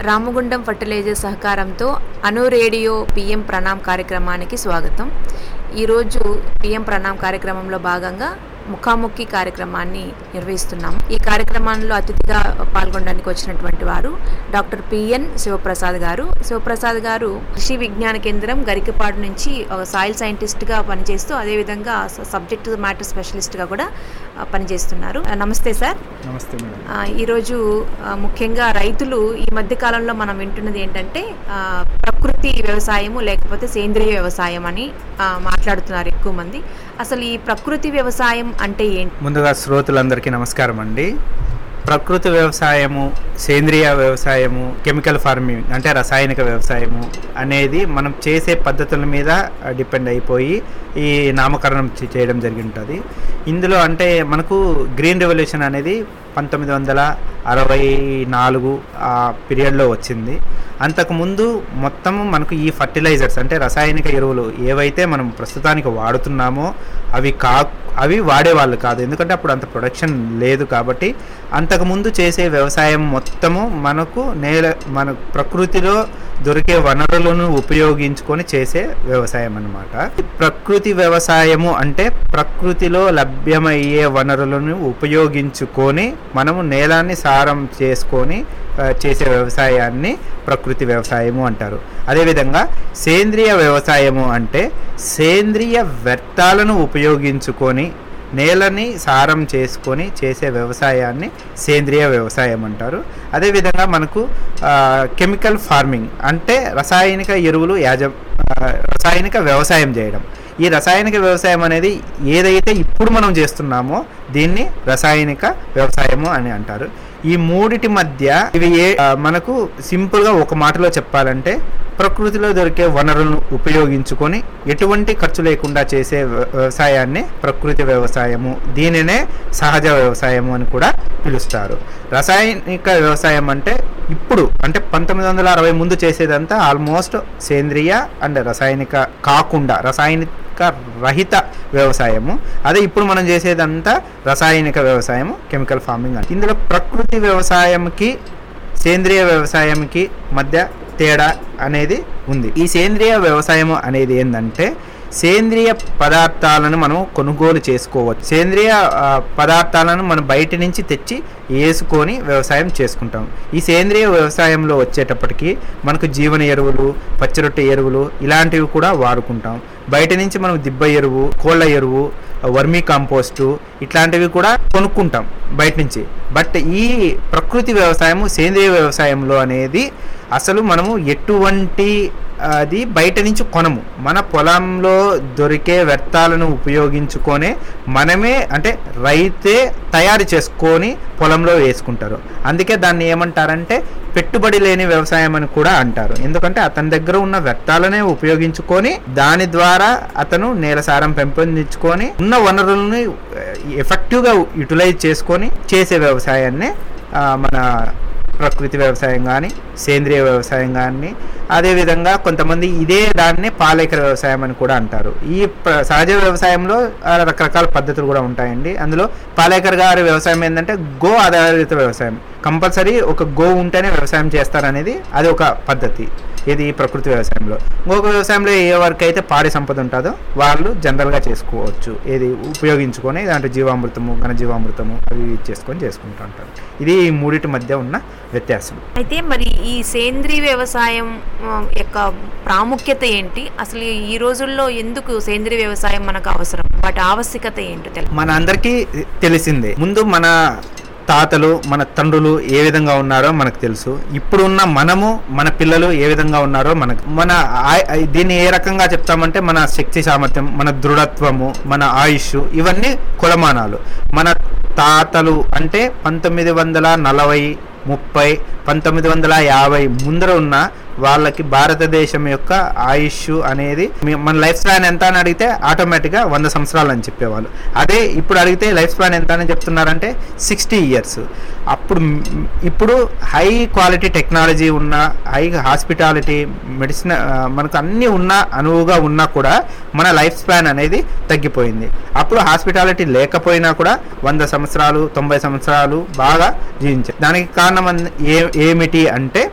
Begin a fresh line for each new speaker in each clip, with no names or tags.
Ramagundam fertiliser సహకారంతో అను radio PM ప్రణామ్ కార్యక్రమానికి స్వాగతం ఈరోజు పిఎం ప్రణామ్ కార్యక్రమంలో భాగంగా ముఖాముఖి కార్యక్రమాన్ని నిర్వహిస్తున్నాం ఈ కార్యక్రమంలో అతిథిగా పాల్గొనడానికి వచ్చినటువంటి వారు డాక్టర్ పిఎన్ శివప్రసాద్ గారు శివప్రసాద్ గారు కృషి విజ్ఞాన కేంద్రం గరికపాడు నుంచి ఒక సాయిల్ సైంటిస్ట్గా పనిచేస్తూ అదేవిధంగా సబ్జెక్ట్ మ్యాటర్ స్పెషలిస్ట్గా కూడా ఆ, పనిచేస్తున్నారు ఆ, నమస్తే సార్
నమస్తే మేడం
ఆ, ఈరోజు ఆ, ముఖ్యంగా రైతులు ఈ మధ్య కాలంలో మనం వింటున్నది ఏంటంటే ఆ, ప్రకృతి వ్యవసాయము లేకపోతే సేంద్రియ వ్యవసాయం అని ఆ, మాట్లాడుతున్నారు ఎక్కువ మంది అసలు ఈ ప్రకృతి వ్యవసాయం అంటే ఏంటి
ముందుగా శ్రోతలందరికీ నమస్కారం అండి ప్రకృతి వ్యవసాయము సేంద్రియ వ్యవసాయము కెమికల్ ఫార్మింగ్ అంటే రసాయనిక వ్యవసాయము అనేది మనం చేసే పద్ధతుల మీద డిపెండ్ అయిపోయి ఈ నామకరణం చే- చేయడం జరిగి ఉంటుంది ఇందులో అంటే మనకు గ్రీన్ రెవల్యూషన్ అనేది పంతొమ్మిది వందల అరవై నాలుగు ఆ పీరియడ్లో వచ్చింది అంతకుముందు మొత్తము మనకు ఈ ఫర్టిలైజర్స్ అంటే రసాయనిక ఎరువులు ఏవైతే మనం ప్రస్తుతానికి వాడుతున్నామో అవి కా అవి వాడేవాళ్ళు కాదు ఎందుకంటే అప్పుడు అంత ప్రొడక్షన్ లేదు కాబట్టి అంతకుముందు చేసే వ్యవసాయం మొత్తము మనకు నేల మన ప్రకృతిలో దొరికే వనరులను ఉపయోగించుకొని చేసే వ్యవసాయం అన్నమాట ప్రకృతి వ్యవసాయము అంటే ప్రకృతిలో లభ్యమయ్యే వనరులను ఉపయోగించుకొని మనము నేలాన్ని సారం చేసుకొని ఆ, చేసే వ్యవసాయాన్ని ప్రకృతి వ్యవసాయము అంటారు అదేవిధంగా సేంద్రియ వ్యవసాయము అంటే సేంద్రియ వ్యర్థాలను ఉపయోగించుకొని నేలని సారం చేసుకొని చేసే వ్యవసాయాన్ని సేంద్రియ వ్యవసాయం అంటారు అదేవిధంగా మనకు ఆ, కెమికల్ ఫార్మింగ్ అంటే రసాయనిక ఎరువులు యాజ ఆ, రసాయనిక వ్యవసాయం చేయడం ఈ రసాయనిక వ్యవసాయం అనేది ఏదైతే ఇప్పుడు మనం చేస్తున్నామో దీన్ని రసాయనిక వ్యవసాయము అని అంటారు ఈ మూడిటి మధ్య ఇవి ఏ ఆ, మనకు సింపుల్గా ఒక మాటలో చెప్పాలంటే ప్రకృతిలో దొరికే వనరులను ఉపయోగించుకొని ఎటువంటి ఖర్చు లేకుండా చేసే వ్య- వ్యవసాయాన్ని ప్రకృతి వ్యవసాయము దీనినే సహజ వ్యవసాయము అని కూడా పిలుస్తారు రసాయనిక వ్యవసాయం అంటే ఇప్పుడు అంటే పంతొమ్మిది వందల అరవై ముందు చేసేదంతా ఆల్మోస్ట్ సేంద్రియ అండ్ రసాయనిక కాకుండా రసాయనిక రహిత వ్యవసాయము అదే ఇప్పుడు మనం చేసేదంతా రసాయనిక వ్యవసాయము కెమికల్ ఫార్మింగ్ అంటే ఇందులో ప్రకృతి వ్యవసాయంకి సేంద్రియ వ్యవసాయంకి మధ్య తేడా అనేది ఉంది ఈ సేంద్రియ వ్యవసాయం అనేది ఏంటంటే సేంద్రియ పదార్థాలను మనం కొనుగోలు చేసుకోవచ్చు సేంద్రియ ఆ, పదార్థాలను మనం బయట నుంచి తెచ్చి వేసుకొని వ్యవసాయం చేసుకుంటాం ఈ సేంద్రియ వ్యవసాయంలో వచ్చేటప్పటికి మనకు జీవన ఎరువులు పచ్చిరొట్టె ఎరువులు ఇలాంటివి కూడా వాడుకుంటాం బయట నుంచి మనం దిబ్బ ఎరువు కోళ్ళ ఎరువు వర్మీ కాంపోస్టు ఇట్లాంటివి కూడా కొనుక్కుంటాం బయట నుంచి బట్ ఈ ప్రకృతి వ్యవసాయము సేంద్రియ వ్యవసాయంలో అనేది అసలు మనము ఎటువంటి అది బయట నుంచి కొనము మన పొలంలో దొరికే వ్యర్థాలను ఉపయోగించుకొనే మనమే అంటే రైతే తయారు చేసుకొని పొలంలో వేసుకుంటారు అందుకే దాన్ని ఏమంటారంటే పెట్టుబడి లేని వ్యవసాయం అని కూడా అంటారు ఎందుకంటే అతని దగ్గర ఉన్న వ్యర్థాలనే ఉపయోగించుకొని దాని ద్వారా అతను నేల సారం పెంపొందించుకొని ఉన్న వనరులను ఎఫెక్టివ్గా యూటిలైజ్ చేసుకొని చేసే వ్యవసాయాన్ని ఆ, మన ప్రకృతి వ్యవసాయం కానీ సేంద్రియ వ్యవసాయం కానీ అదేవిధంగా కొంతమంది ఇదే దాన్ని పాలేకర వ్యవసాయం అని కూడా అంటారు ఈ ప్ర- సహజ వ్యవసాయంలో ఆ, రకరకాల పద్ధతులు కూడా ఉంటాయండి అందులో పాలేకర్ గారి వ్యవసాయం ఏంటంటే గో ఆధారిత వ్యవసాయం కంపల్సరీ ఒక గో ఉంటేనే వ్యవసాయం చేస్తారనేది అది ఒక పద్ధతి ఇది ప్రకృతి వ్యవసాయంలో ఇంకొక వ్యవసాయంలో ఏ వరకు అయితే పాడి సంపద ఉంటుందో వాళ్ళు జనరల్గా చేసుకోవచ్చు ఏది ఉపయోగించుకొని దాంట్లో జీవామృతము ఘనజీవామృతము అవి ఇవి చేసుకొని చేసుకుంటూ ఉంటారు ఇది ఈ మూడిటి మధ్య ఉన్న వ్యత్యాసం
అయితే మరి ఈ సేంద్రియ వ్యవసాయం ఆ, యొక్క ప్రాముఖ్యత ఏంటి అసలు ఈ రోజుల్లో ఎందుకు సేంద్రియ వ్యవసాయం మనకు అవసరం వాటి ఆవశ్యకత ఏంటో తెలుసు
మన అందరికీ తెలిసిందే ముందు మన తాతలు మన తండ్రులు ఏ విధంగా ఉన్నారో మనకు తెలుసు ఇప్పుడున్న మనము మన పిల్లలు ఏ విధంగా ఉన్నారో మనకు మన ఆయ- దీన్ని ఏ రకంగా చెప్తామంటే మన శక్తి సామర్థ్యం మన దృఢత్వము మన ఆయుష్ ఇవన్నీ కొలమానాలు మన తాతలు అంటే పంతొమ్మిది వందల నలభై ముప్పై పంతొమ్మిది వందల యాభై ముందర ఉన్న వాళ్ళకి భారతదేశం యొక్క ఆయుష్ అనేది మీ- మన లైఫ్ స్పాన్ ఎంత అని అడిగితే ఆటోమేటిక్గా వంద సంవత్సరాలు అని చెప్పేవాళ్ళు అదే ఇప్పుడు అడిగితే లైఫ్ స్పాన్ ఎంత అని చెప్తున్నారంటే సిక్స్టీ ఇయర్స్ అప్పుడు మ్, ఇప్పుడు హై క్వాలిటీ టెక్నాలజీ ఉన్న హై హాస్పిటాలిటీ మెడిసిన్ ఆ, మనకు అన్నీ ఉన్నా అనువుగా ఉన్నా కూడా మన లైఫ్ స్పాన్ అనేది తగ్గిపోయింది అప్పుడు హాస్పిటాలిటీ లేకపోయినా కూడా వంద సంవత్సరాలు తొంభై సంవత్సరాలు బాగా జీవించారు దానికి కారణం అన్- ఏ ఏమిటి అంటే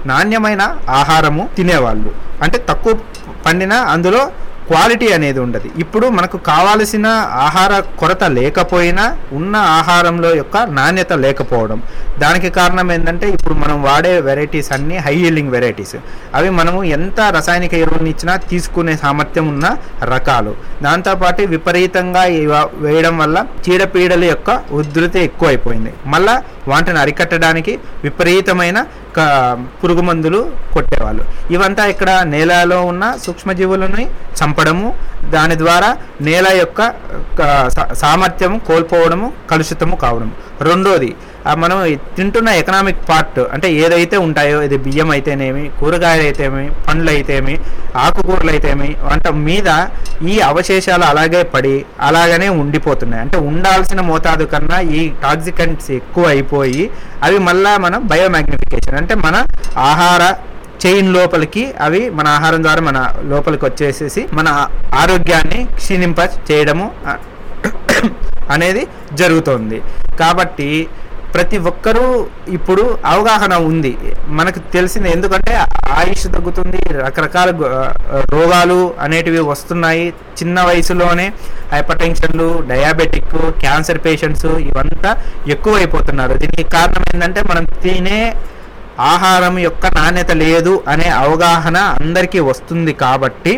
నాణ్యమైన ఆహారము తినేవాళ్ళు అంటే తక్కువ పండిన అందులో క్వాలిటీ అనేది ఉండదు ఇప్పుడు మనకు కావాల్సిన ఆహార కొరత లేకపోయినా ఉన్న ఆహారంలో యొక్క నాణ్యత లేకపోవడం దానికి కారణం ఏంటంటే ఇప్పుడు మనం వాడే వెరైటీస్ అన్నీ హై హీలింగ్ వెరైటీస్ అవి మనము ఎంత రసాయనిక ఎరువులను ఇచ్చినా తీసుకునే సామర్థ్యం ఉన్న రకాలు దాంతోపాటు విపరీతంగా ఇవ- వేయడం వల్ల చీడపీడల యొక్క ఉధృతి ఎక్కువైపోయింది మళ్ళా వాటిని అరికట్టడానికి విపరీతమైన క- పురుగు మందులు కొట్టేవాళ్ళు ఇవంతా ఇక్కడ నేలలో ఉన్న సూక్ష్మజీవులని చంపడము దాని ద్వారా నేల యొక్క క- సా- సామర్థ్యం కోల్పోవడము కలుషితము కావడం రెండోది ఆ మనం తింటున్న ఎకనామిక్ పార్ట్ అంటే ఏదైతే ఉంటాయో ఇది బియ్యం అయితేనేమి కూరగాయలు అయితేమి పండ్లు అయితేమి ఆకుకూరలు అయితేమి వంట మీద ఈ అవశేషాలు అలాగే పడి అలాగనే ఉండిపోతున్నాయి అంటే ఉండాల్సిన మోతాదు కన్నా ఈ టాక్సికెంట్స్ ఎక్కువ అయిపోయి అవి మళ్ళా మనం బయోమాగ్నిఫికేషన్ అంటే మన ఆహార చైన్ లోపలికి అవి మన ఆహారం ద్వారా మన లోపలికి వచ్చేసేసి మన ఆరోగ్యాన్ని క్షీణింప చేయడము ఆ, అనేది జరుగుతోంది కాబట్టి ప్రతి ఒక్కరూ ఇప్పుడు అవగాహన ఉంది మనకు తెలిసింది ఎందుకంటే ఆయుష్ తగ్గుతుంది రకరకాల గ- రోగాలు అనేటివి వస్తున్నాయి చిన్న వయసులోనే హైపర్ టెన్షన్లు డయాబెటిక్ క్యాన్సర్ పేషెంట్స్ ఇవంతా ఎక్కువైపోతున్నారు దీనికి కారణం ఏంటంటే మనం తినే ఆహారం యొక్క నాణ్యత లేదు అనే అవగాహన అందరికీ వస్తుంది కాబట్టి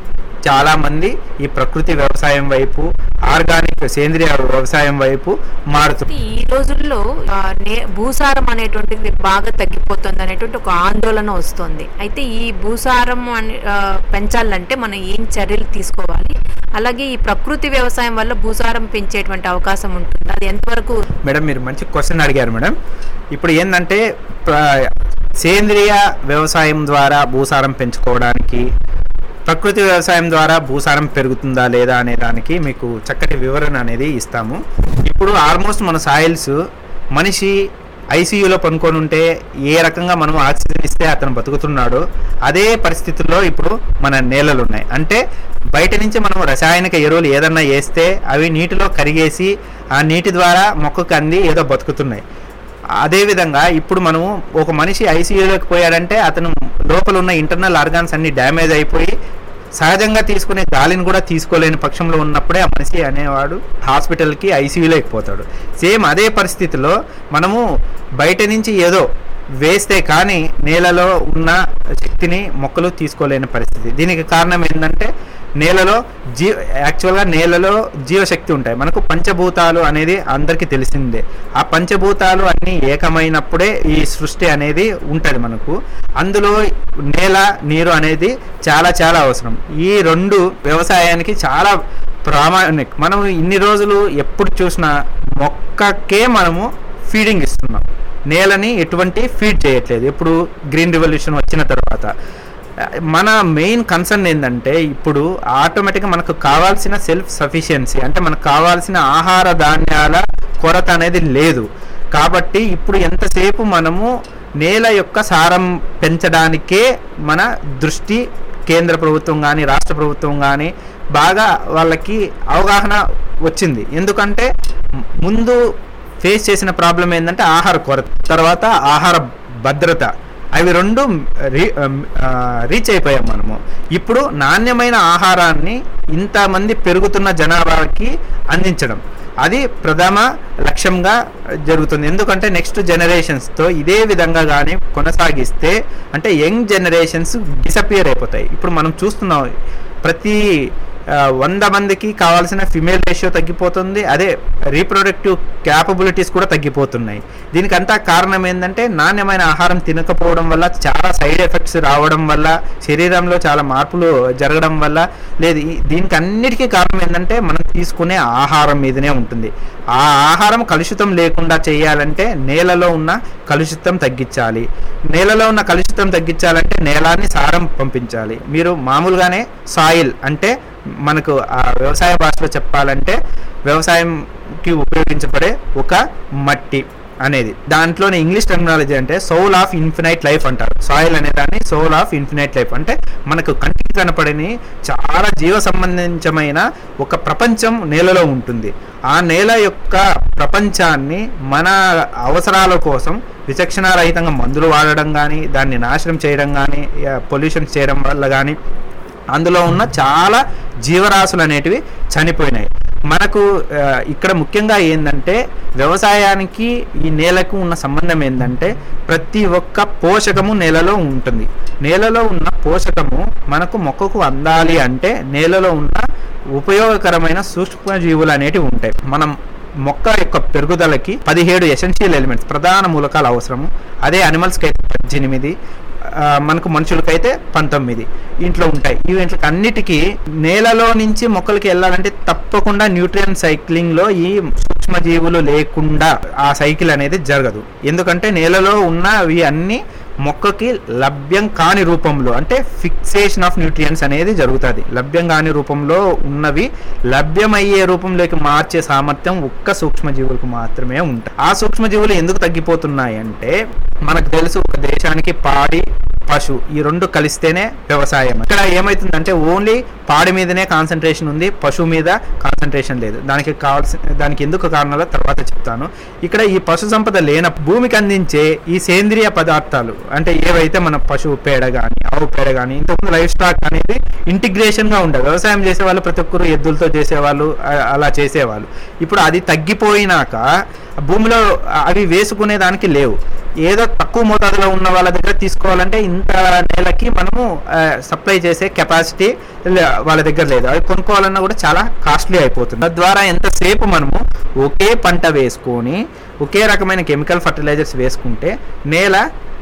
చాలామంది ఈ ప్రకృతి వ్యవసాయం వైపు ఆర్గానిక్ సేంద్రియ వ్యవసాయం వైపు మారుతున్నారు
ఈ రోజుల్లో ఆ, నే- భూసారం అనేటువంటిది బాగా తగ్గిపోతుంది అనేటువంటి ఒక ఆందోళన వస్తుంది అయితే ఈ భూసారం అని ఆ, పెంచాలంటే మనం ఏం చర్యలు తీసుకోవాలి అలాగే ఈ ప్రకృతి వ్యవసాయం వల్ల భూసారం పెంచేటువంటి అవకాశం ఉంటుంది అది ఎంతవరకు
మేడం మీరు మంచి క్వశ్చన్ అడిగారు మేడం ఇప్పుడు ఏంటంటే ప్ర- సేంద్రియ వ్యవసాయం ద్వారా భూసారం పెంచుకోవడానికి ప్రకృతి వ్యవసాయం ద్వారా భూసారం పెరుగుతుందా లేదా అనే దానికి మీకు చక్కటి వివరణ అనేది ఇస్తాము ఇప్పుడు ఆల్మోస్ట్ మన సాయిల్స్ మనిషి ఐసీయూలో పనుకొని ఉంటే ఏ రకంగా మనం ఆక్సిజన్ ఇస్తే అతను బతుకుతున్నాడో అదే పరిస్థితుల్లో ఇప్పుడు మన నేలలు ఉన్నాయి అంటే బయట నుంచి మనం రసాయనిక ఎరువులు ఏదన్నా వేస్తే అవి నీటిలో కరిగేసి ఆ నీటి ద్వారా మొక్కకు అంది ఏదో బతుకుతున్నాయి అదేవిధంగా ఇప్పుడు మనము ఒక మనిషి ఐసీయూలోకి పోయాడంటే అతను లోపల ఉన్న ఇంటర్నల్ ఆర్గాన్స్ అన్ని డ్యామేజ్ అయిపోయి సహజంగా తీసుకునే గాలిని కూడా తీసుకోలేని పక్షంలో ఉన్నప్పుడే ఆ మనిషి అనేవాడు హాస్పిటల్కి ఐసీయూలో ఎక్కిపోతాడు సేమ్ అదే పరిస్థితిలో మనము బయట నుంచి ఏదో వేస్తే కానీ నేలలో ఉన్న శక్తిని మొక్కలు తీసుకోలేని పరిస్థితి దీనికి కారణం ఏంటంటే నేలలో జీ యాక్చువల్గా నేలలో జీవశక్తి ఉంటాయి మనకు పంచభూతాలు అనేది అందరికీ తెలిసిందే ఆ పంచభూతాలు అన్నీ ఏకమైనప్పుడే ఈ సృష్టి అనేది ఉంటుంది మనకు అందులో నేల నీరు అనేది చాలా చాలా అవసరం ఈ రెండు వ్యవసాయానికి చాలా ప్రామాణిక మనం ఇన్ని రోజులు ఎప్పుడు చూసినా మొక్కకే మనము ఫీడింగ్ ఇస్తున్నాం నేలని ఎటువంటి ఫీడ్ చేయట్లేదు ఇప్పుడు గ్రీన్ రెవల్యూషన్ వచ్చిన తర్వాత మన మెయిన్ కన్సర్న్ ఏంటంటే ఇప్పుడు ఆటోమేటిక్గా మనకు కావాల్సిన సెల్ఫ్ సఫిషియన్సీ అంటే మనకు కావాల్సిన ఆహార ధాన్యాల కొరత అనేది లేదు కాబట్టి ఇప్పుడు ఎంతసేపు మనము నేల యొక్క సారం పెంచడానికే మన దృష్టి కేంద్ర ప్రభుత్వం కానీ రాష్ట్ర ప్రభుత్వం కానీ బాగా వాళ్ళకి అవగాహన వచ్చింది ఎందుకంటే ముందు ఫేస్ చేసిన ప్రాబ్లం ఏంటంటే ఆహార కొరత తర్వాత ఆహార భద్రత అవి రెండు రీ ఆ, రీచ్ అయిపోయాం మనము ఇప్పుడు నాణ్యమైన ఆహారాన్ని ఇంతమంది పెరుగుతున్న జనాభాకి అందించడం అది ప్రథమ లక్ష్యంగా జరుగుతుంది ఎందుకంటే నెక్స్ట్ జనరేషన్స్తో ఇదే విధంగా కానీ కొనసాగిస్తే అంటే యంగ్ జనరేషన్స్ డిసపియర్ అయిపోతాయి ఇప్పుడు మనం చూస్తున్నాం ప్రతి ఆ, వంద మందికి కావాల్సిన ఫిమేల్ రేషియో తగ్గిపోతుంది అదే రీప్రొడక్టివ్ క్యాపబిలిటీస్ కూడా తగ్గిపోతున్నాయి దీనికి అంతా కారణం ఏంటంటే నాణ్యమైన ఆహారం తినకపోవడం వల్ల చాలా సైడ్ ఎఫెక్ట్స్ రావడం వల్ల శరీరంలో చాలా మార్పులు జరగడం వల్ల లేదు ఈ- దీనికి అన్నిటికీ కారణం ఏంటంటే మనం తీసుకునే ఆహారం మీదనే ఉంటుంది ఆ ఆహారం కలుషితం లేకుండా చేయాలంటే నేలలో ఉన్న కలుషితం తగ్గించాలి నేలలో ఉన్న కలుషితం తగ్గించాలంటే నేలాన్ని సారం పంపించాలి మీరు మామూలుగానే సాయిల్ అంటే మనకు ఆ వ్యవసాయ భాషలో చెప్పాలంటే వ్యవసాయంకి ఉపయోగించబడే ఒక మట్టి అనేది దాంట్లోనే ఇంగ్లీష్ టెక్నాలజీ అంటే సోల్ ఆఫ్ ఇన్ఫినైట్ లైఫ్ అంటారు సాయిల్ అనే దాన్ని సోల్ ఆఫ్ ఇన్ఫినైట్ లైఫ్ అంటే మనకు కంటికి కనపడని చాలా జీవ సంబంధించమైన ఒక ప్రపంచం నేలలో ఉంటుంది ఆ నేల యొక్క ప్రపంచాన్ని మన అవసరాల కోసం విచక్షణారహితంగా మందులు వాడడం కానీ దాన్ని నాశనం చేయడం కానీ పొల్యూషన్ చేయడం వల్ల కానీ అందులో ఉన్న చాలా జీవరాశులు అనేటివి చనిపోయినాయి మనకు ఆ, ఇక్కడ ముఖ్యంగా ఏంటంటే వ్యవసాయానికి ఈ నేలకు ఉన్న సంబంధం ఏంటంటే ప్రతి ఒక్క పోషకము నేలలో ఉంటుంది నేలలో ఉన్న పోషకము మనకు మొక్కకు అందాలి అంటే నేలలో ఉన్న ఉపయోగకరమైన సూక్ష్మజీవులు అనేటివి ఉంటాయి మనం మొక్క యొక్క పెరుగుదలకి పదిహేడు ఎసెన్షియల్ ఎలిమెంట్స్ ప్రధాన మూలకాలు అవసరము అదే అనిమల్స్కి అయితే పద్దెనిమిది ఆ, మనకు మనుషులకైతే పంతొమ్మిది ఇంట్లో ఉంటాయి ఈ వీటికి అన్నిటికీ నేలలో నుంచి మొక్కలకి వెళ్ళాలంటే తప్పకుండా న్యూట్రియన్ సైక్లింగ్ లో ఈ సూక్ష్మజీవులు లేకుండా ఆ సైకిల్ అనేది జరగదు ఎందుకంటే నేలలో ఉన్నవి అన్ని మొక్కకి లభ్యం కాని రూపంలో అంటే ఫిక్సేషన్ ఆఫ్ న్యూట్రియన్స్ అనేది జరుగుతుంది లభ్యం కాని రూపంలో ఉన్నవి లభ్యమయ్యే రూపంలోకి మార్చే సామర్థ్యం ఒక్క సూక్ష్మజీవులకు మాత్రమే ఉంటాయి ఆ సూక్ష్మజీవులు ఎందుకు తగ్గిపోతున్నాయి అంటే మనకు తెలుసు ఒక దేశానికి పాడి పశు ఈ రెండు కలిస్తేనే వ్యవసాయం ఇక్కడ ఏమైతుందంటే ఓన్లీ పాడి మీదనే కాన్సన్ట్రేషన్ ఉంది పశువు మీద కాన్సన్ట్రేషన్ లేదు దానికి కావాల్సిన దానికి ఎందుకు కారణాలో తర్వాత చెప్తాను ఇక్కడ ఈ పశు సంపద లేన భూమికి అందించే ఈ సేంద్రియ పదార్థాలు అంటే ఏవైతే మన పశువు పేడ కానీ ఆవు పేడ కానీ ఇంతకుముందు లైఫ్ స్టాక్ అనేది ఇంటిగ్రేషన్ గా ఉండదు వ్యవసాయం చేసేవాళ్ళు ప్రతి ఒక్కరు ఎద్దులతో చేసేవాళ్ళు అ- అలా చేసేవాళ్ళు ఇప్పుడు అది తగ్గిపోయినాక భూమిలో అవి వేసుకునే దానికి లేవు ఏదో తక్కువ మోతాదులో ఉన్న వాళ్ళ దగ్గర తీసుకోవాలంటే ఇంత నేలకి మనము సప్లై చేసే కెపాసిటీ వాళ్ళ దగ్గర లేదు అవి కొనుక్కోవాలన్నా కూడా చాలా కాస్ట్లీ అయిపోతుంది తద్వారా ఎంతసేపు మనము ఒకే పంట వేసుకొని ఒకే రకమైన కెమికల్ ఫర్టిలైజర్స్ వేసుకుంటే నేల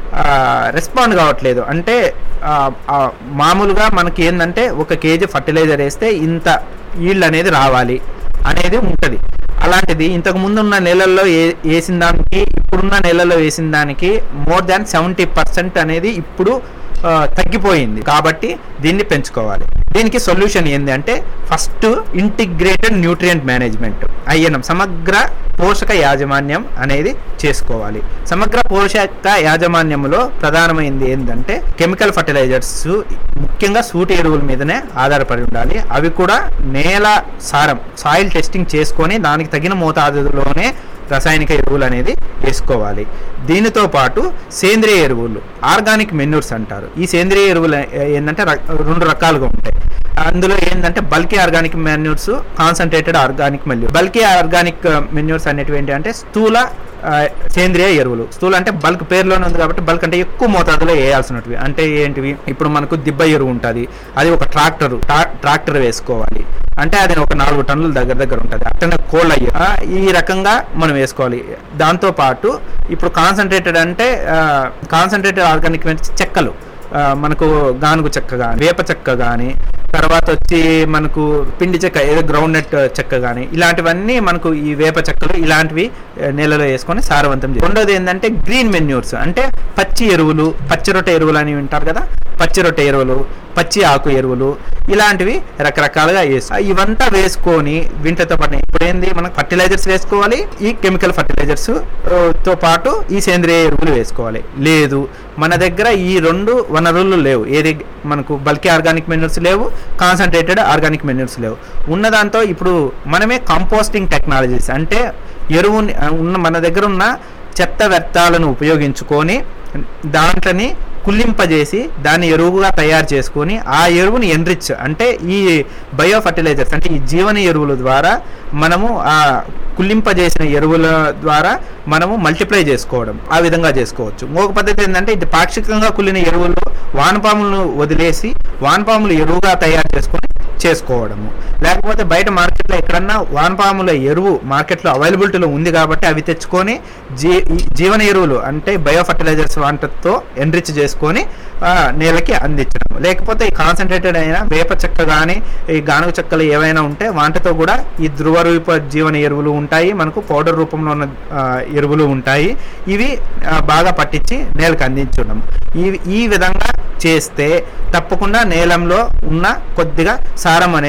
రెస్పాండ్ కావట్లేదు అంటే ఆ, ఆ, మామూలుగా మనకి ఏంటంటే ఒక కేజీ ఫర్టిలైజర్ వేస్తే ఇంత ఈల్డ్ అనేది రావాలి అనేది ఉంటుంది అలాంటిది ఇంతకు ముందు ఉన్న నెలల్లో ఏ- వేసిన దానికి ఇప్పుడున్న నెలలో వేసిన దానికి మోర్ దాన్ సెవెంటీ పర్సెంట్ అనేది ఇప్పుడు ఆ, తగ్గిపోయింది కాబట్టి దీన్ని పెంచుకోవాలి దీనికి సొల్యూషన్ ఏంది అంటే first integrated nutrient management INM సమగ్ర పోషక యాజమాన్యం అనేది చేసుకోవాలి సమగ్ర పోషక యాజమాన్యంలో ప్రధానమైనది ఏంటంటే కెమికల్ ఫర్టిలైజర్స్ ముఖ్యంగా సూటి ఎరువుల మీదనే ఆధారపడి ఉండాలి అవి కూడా నేల సారం సాయిల్ టెస్టింగ్ చేసుకొని దానికి తగిన మోతాదులోనే రసాయనిక ఎరువులు అనేది వేసుకోవాలి దీనితో పాటు సేంద్రియ ఎరువులు ఆర్గానిక్ మెన్యూర్స్ అంటారు ఈ సేంద్రియ ఎరువులు ఏ- ఏంటంటే ర- రెండు రకాలుగా ఉంటాయి అందులో ఏంటంటే bulky organic manures concentrated organic manure bulky organic manures అనేటివి ఏంటి అంటే స్థూల ఆ, సేంద్రియ ఎరువులు స్థూల అంటే బల్క్ పేరులోనే ఉంది కాబట్టి బల్క్ అంటే ఎక్కువ మోతాదులో వేయాల్సినవి అంటే ఏంటివి ఇప్పుడు మనకు దిబ్బ ఎరువు ఉంటుంది అది ఒక ట్రాక్టర్ ట్రాక్టర్ వేసుకోవాలి అంటే అది ఒక నాలుగు టన్నుల దగ్గర దగ్గర ఉంటుంది అట్లనే కోళ్ళ అయ్యి ఆ, ఈ రకంగా మనం వేసుకోవాలి దాంతో పాటు ఇప్పుడు కాన్సన్ట్రేటెడ్ అంటే కాన్సన్ట్రేటెడ్ ఆర్గానిక్ చెక్కలు ఆ, మనకు గానుగు చెక్క కానీ వేప చెక్క కానీ తర్వాత వచ్చి మనకు పిండి చెక్క ఏదో గ్రౌండ్ నట్ చెక్క కానీ ఇలాంటివన్నీ మనకు ఈ వేప చెక్కలు ఇలాంటివి ఆ, నేలలో వేసుకొని సారవంతం చేయాలి రెండోది ఏంటంటే గ్రీన్ మెన్యూర్స్ అంటే పచ్చి ఎరువులు పచ్చి రొట్టె ఎరువులు అని వింటారు కదా పచ్చి రొట్టె ఎరువులు పచ్చి ఆకు ఎరువులు ఇలాంటివి రకరకాలుగా వేసు ఇవంతా వేసుకొని వీటితో పాటు ఇప్పుడు ఏంది మనకు ఫర్టిలైజర్స్ వేసుకోవాలి ఈ కెమికల్ ఫర్టిలైజర్స్ తో పాటు ఈ సేంద్రియ ఎరువులు వేసుకోవాలి లేదు మన దగ్గర ఈ రెండు వనరులు లేవు ఏది మనకు బల్కీ ఆర్గానిక్ మెన్యూర్స్ లేవు కాన్సన్ట్రేటెడ్ ఆర్గానిక్ మెన్యూర్స్ లేవు ఉన్న దాంతో ఇప్పుడు మనమే కంపోస్టింగ్ టెక్నాలజీస్ అంటే ఎరువు ఉన్న మన దగ్గర ఉన్న చెత్త వ్యర్థాలను ఉపయోగించుకొని దాంట్లోని కుళ్ళింపజేసి దాన్ని ఎరువుగా తయారు చేసుకొని ఆ ఎరువుని ఎన్రిచ్ అంటే ఈ బయో ఫర్టిలైజర్స్ అంటే ఈ జీవన ఎరువుల ద్వారా మనము ఆ కుళ్ళింపజేసిన ఎరువుల ద్వారా మనము మల్టిప్లై చేసుకోవడం ఆ విధంగా చేసుకోవచ్చు ఇంకొక పద్ధతి ఏంటంటే ఇది పాక్షికంగా కుళ్ళిన ఎరువులు వానపాములను వదిలేసి వానపాములు ఎరువుగా తయారు చేసుకొని చేసుకోవడము లేకపోతే బయట మార్కెట్లో ఎక్కడన్నా వానపాముల ఎరువు మార్కెట్లో అవైలబిలిటీలో ఉంది కాబట్టి అవి తెచ్చుకొని జీ ఈ జీవన ఎరువులు అంటే బయో ఫర్టిలైజర్స్ వాటితో ఎన్రిచ్ చేసుకొని ఆ, నేలకి అందించడం లేకపోతే ఈ కాన్సన్ట్రేటెడ్ అయిన వేప చెక్క కానీ ఈ గానుగ చెక్కలు ఏవైనా ఉంటే వాటితో కూడా ఈ ధ్రువ రూప జీవన ఎరువులు ఉంటాయి మనకు పౌడర్ రూపంలో ఉన్న ఆ, ఎరువులు ఉంటాయి ఇవి ఆ, బాగా పట్టించి నేలకు అందించడం ఈ ఈ విధంగా చేస్తే తప్పకుండా నేలంలో ఉన్న కొద్దిగా సారం అనేది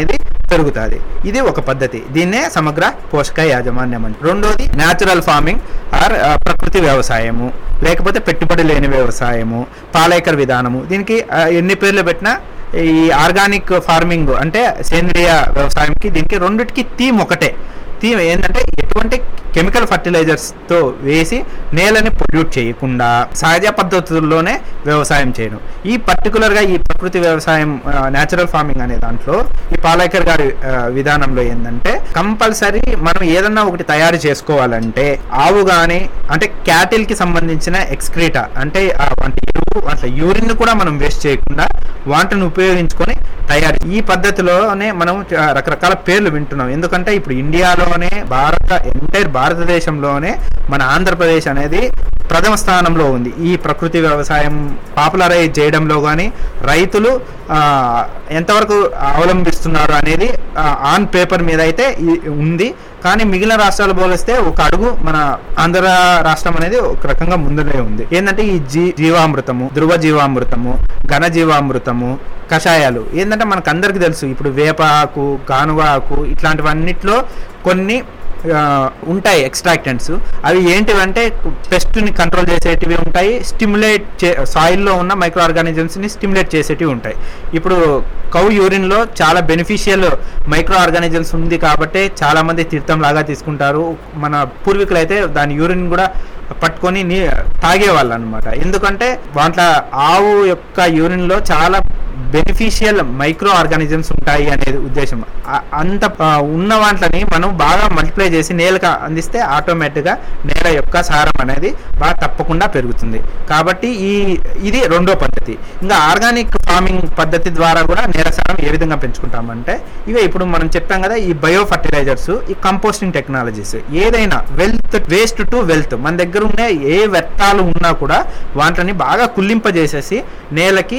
పెరుగుతుంది ఇది ఒక పద్ధతి దీన్నే సమగ్ర పోషక యాజమాన్యం అని రెండోది న్యాచురల్ ఫార్మింగ్ ఆర్ ప్రకృతి వ్యవసాయము లేకపోతే పెట్టుబడి లేని వ్యవసాయము పాలేకర్ విధానము దీనికి ఆ, ఎన్ని పేర్లు పెట్టినా ఈ ఆర్గానిక్ ఫార్మింగ్ అంటే సేంద్రియ వ్యవసాయంకి దీనికి రెండిటికి థీమ్ ఒకటే థీమ్ ఏంటంటే ఎటువంటి కెమికల్ ఫర్టిలైజర్స్తో వేసి నేలని పొల్యూట్ చేయకుండా సహజ పద్ధతుల్లోనే వ్యవసాయం చేయడం ఈ పర్టికులర్గా ఈ ప్రకృతి వ్యవసాయం న్యాచురల్ ఫార్మింగ్ అనే దాంట్లో ఈ పాలేకర్ గారి ఆ, విధానంలో ఏంటంటే కంపల్సరీ మనం ఏదన్నా ఒకటి తయారు చేసుకోవాలంటే ఆవు కానీ అంటే క్యాటిల్ కి సంబంధించిన ఎక్స్క్రీటా అంటే ఆ వాటి ఎరువు అట్లా యూరిన్ కూడా మనం వేస్ట్ చేయకుండా వాటిని ఉపయోగించుకొని తయారు ఈ పద్ధతిలోనే మనం చ- రకరకాల పేర్లు వింటున్నాం ఎందుకంటే ఇప్పుడు ఇండియాలోనే భారత ఎంటైర్ భారతదేశంలోనే మన ఆంధ్రప్రదేశ్ అనేది ప్రథమ స్థానంలో ఉంది ఈ ప్రకృతి వ్యవసాయం పాపులరైజ్ చేయడంలో కానీ రైతులు ఆ, ఎంతవరకు అవలంబిస్తున్నారు అనేది ఆన్ పేపర్ మీద అయితే ఈ- ఉంది కానీ మిగిలిన రాష్ట్రాలు పోలిస్తే ఒక అడుగు మన ఆంధ్ర రాష్ట్రం అనేది ఒక రకంగా ముందునే ఉంది ఏంటంటే ఈ జీ జీవామృతము ధృవ జీవామృతము ఘన జీవామృతము కషాయాలు ఏంటంటే మనకు అందరికీ తెలుసు ఇప్పుడు వేప ఆకు గానుగ ఆకు ఇట్లాంటివన్నిట్లో కొన్ని ఆ, ఉంటాయి ఎక్స్ట్రాక్టెంట్స్ అవి ఏంటివంటే పెస్ట్ని కంట్రోల్ చేసేటివి ఉంటాయి స్టిమ్యులేట్ చే సాయిల్లో ఉన్న మైక్రో ఆర్గానిజమ్స్ని స్టిమ్యులేట్ చేసేటివి ఉంటాయి ఇప్పుడు కౌ యూరిన్లో చాలా బెనిఫిషియల్ మైక్రో ఆర్గానిజమ్స్ ఉంది కాబట్టి చాలామంది తీర్థం లాగా తీసుకుంటారు మన పూర్వీకులు అయితే దాని యూరిన్ కూడా పట్టుకొని నీ తాగేవాళ్ళు అనమాట ఎందుకంటే వాంట్లో ఆవు యొక్క యూరిన్లో చాలా బెనిఫిషియల్ మైక్రో ఆర్గానిజమ్స్ ఉంటాయి అనేది ఉద్దేశం ఆ- అంత ఆ, ఉన్న వాటిని మనం బాగా మల్టిప్లై చేసి నేలకు అందిస్తే ఆటోమేటిక్గా నేల యొక్క సారం అనేది బాగా తప్పకుండా పెరుగుతుంది కాబట్టి ఈ ఇది రెండో పద్ధతి ఇంకా ఆర్గానిక్ ఫార్మింగ్ పద్ధతి ద్వారా కూడా నేల సారం ఏ విధంగా పెంచుకుంటామంటే ఇవే ఇప్పుడు మనం చెప్పాం కదా ఈ బయో ఫర్టిలైజర్స్ ఈ కంపోస్టింగ్ టెక్నాలజీస్ ఏదైనా వెల్త్ వేస్ట్ టు వెల్త్ మన దగ్గర ఉన్న ఏ వ్యర్థాలు ఉన్నా కూడా వాటిని బాగా కుల్లింపజేసేసి నేలకి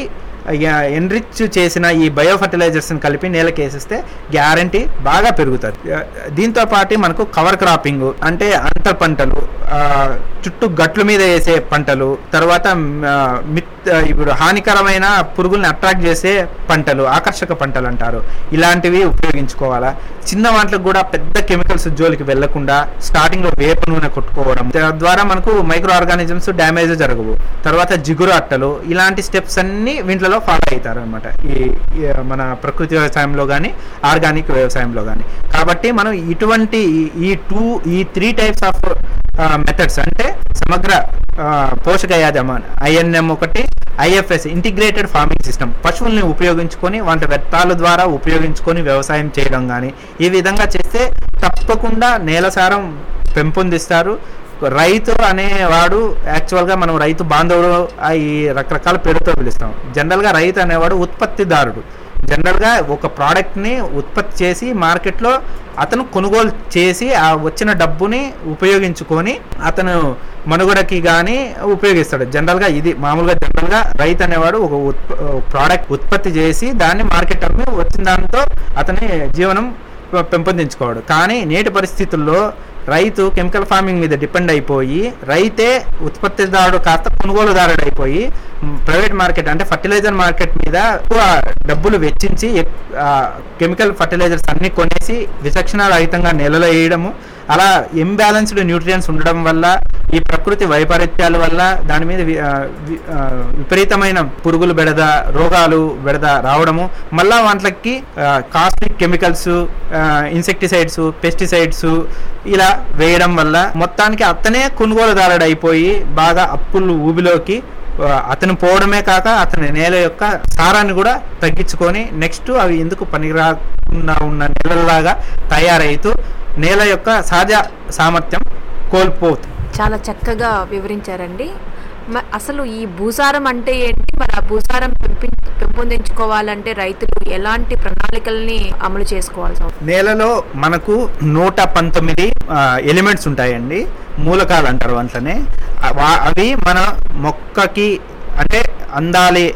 ఎన్రిచ్ చేసిన ఈ బయో ఫర్టిలైజర్స్ని కలిపి నేలకి వేసేస్తే గ్యారంటీ బాగా పెరుగుతుంది ఆ, దీంతో పాటు మనకు కవర్ క్రాపింగ్ అంటే అంతర్ పంటలు ఆ, చుట్టూ గట్ల మీద వేసే పంటలు తర్వాత ఆ, మిత్ ఆ, ఇప్పుడు హానికరమైన పురుగుల్ని అట్రాక్ట్ చేసే పంటలు ఆకర్షక పంటలు అంటారు ఇలాంటివి ఉపయోగించుకోవాలా చిన్న వాటికి కూడా పెద్ద కెమికల్స్ జోలికి వెళ్లకుండా స్టార్టింగ్ లో వేప నూనె కొట్టుకోవడం తద్వారా మనకు మైక్రో ఆర్గానిజమ్స్ డ్యామేజ్ జరగవు తర్వాత జిగురు అట్టలు ఇలాంటి స్టెప్స్ అన్ని వీటిలో ఫాలో అవుతారు అనమాట ఈ ఈ మన ప్రకృతి వ్యవసాయంలో కానీ ఆర్గానిక్ వ్యవసాయంలో కానీ కాబట్టి మనం ఇటువంటి ఈ- ఈ టూ ఈ త్రీ టైప్స్ ఆఫ్ మెథడ్స్ అంటే సమగ్ర ఆ, పోషక యాజమాన్ ఐఎన్ఎం ఒకటి ఐఎఫ్ఎస్ ఇంటిగ్రేటెడ్ ఫార్మింగ్ సిస్టమ్ పశువుల్ని ఉపయోగించుకొని వాటి వ్యర్థాల ద్వారా ఉపయోగించుకొని వ్యవసాయం చేయడం కానీ ఈ విధంగా చేస్తే తప్పకుండా నేల సారం పెంపొందిస్తారు రైతు అనేవాడు యాక్చువల్గా మనం రైతు బాంధవుడు ఆ ఈ రకరకాల పేరుతో పిలుస్తాం జనరల్గా రైతు అనేవాడు ఉత్పత్తిదారుడు జనరల్గా ఒక ప్రోడక్ట్ని ఉత్పత్తి చేసి మార్కెట్లో అతను కొనుగోలు చేసి ఆ వచ్చిన డబ్బుని ఉపయోగించుకొని అతను మనుగడకి కానీ ఉపయోగిస్తాడు జనరల్గా ఇది మామూలుగా జనరల్గా రైతు అనేవాడు ఒక ఉత్ప ప్రోడక్ట్ ఉత్పత్తి చేసి దాన్ని మార్కెట్ అమ్మి వచ్చిన దాంతో అతని జీవనం పె- పెంపొందించుకోవడు కానీ నేటి పరిస్థితుల్లో రైతు కెమికల్ ఫార్మింగ్ మీద డిపెండ్ అయిపోయి రైతే ఉత్పత్తిదారుడు కాస్త కొనుగోలుదారుడు అయిపోయి మ్, ప్రైవేట్ మార్కెట్ అంటే ఫర్టిలైజర్ మార్కెట్ మీద ఎక్కువ డబ్బులు వెచ్చించి ఎక్- ఆ, కెమికల్ ఫర్టిలైజర్స్ అన్ని కొనేసి విచక్షణ రహితంగా నెలలో వేయడము అలా ఇంబ్యాలెన్స్డ్ న్యూట్రియంట్స్ ఉండడం వల్ల ఈ ప్రకృతి వైపరీత్యాల వల్ల దాని మీద వి- ఆ, వి- ఆ, విపరీతమైన పురుగులు బెడద రోగాలు బెడద రావడము మళ్ళా వాటికి కాస్టిక్ కెమికల్స్ ఇన్సెక్టిసైడ్స్ పెస్టిసైడ్స్ ఇలా వేయడం వల్ల మొత్తానికి అతనే కొనుగోలుదారుడు అయిపోయి బాగా అప్పులు ఊబిలోకి ఆ, అతను పోవడమే కాక అతని నేల యొక్క సారాన్ని కూడా తగ్గించుకొని నెక్స్ట్ అవి ఎందుకు పనికిరాకుండా ఉన్న నేలలాగా తయారైతూ నేల యొక్క సహజ సామర్థ్యం కోల్పోతుంది
చాలా చక్కగా వివరించారండి మ- అసలు ఈ భూసారం అంటే ఏంటి మరి ఆ భూసారం పెంపి పెంపొందించుకోవాలంటే రైతులు ఎలాంటి ప్రణాళికల్ని అమలు చేసుకోవాల్సి అవుతుంది
నేలలో మనకు నూట పంతొమ్మిది ఎలిమెంట్స్ ఉంటాయండి మూలకాలు అంటారు వాటినే ఆ వా- అవి మన మొక్కకి అంటే అందాలి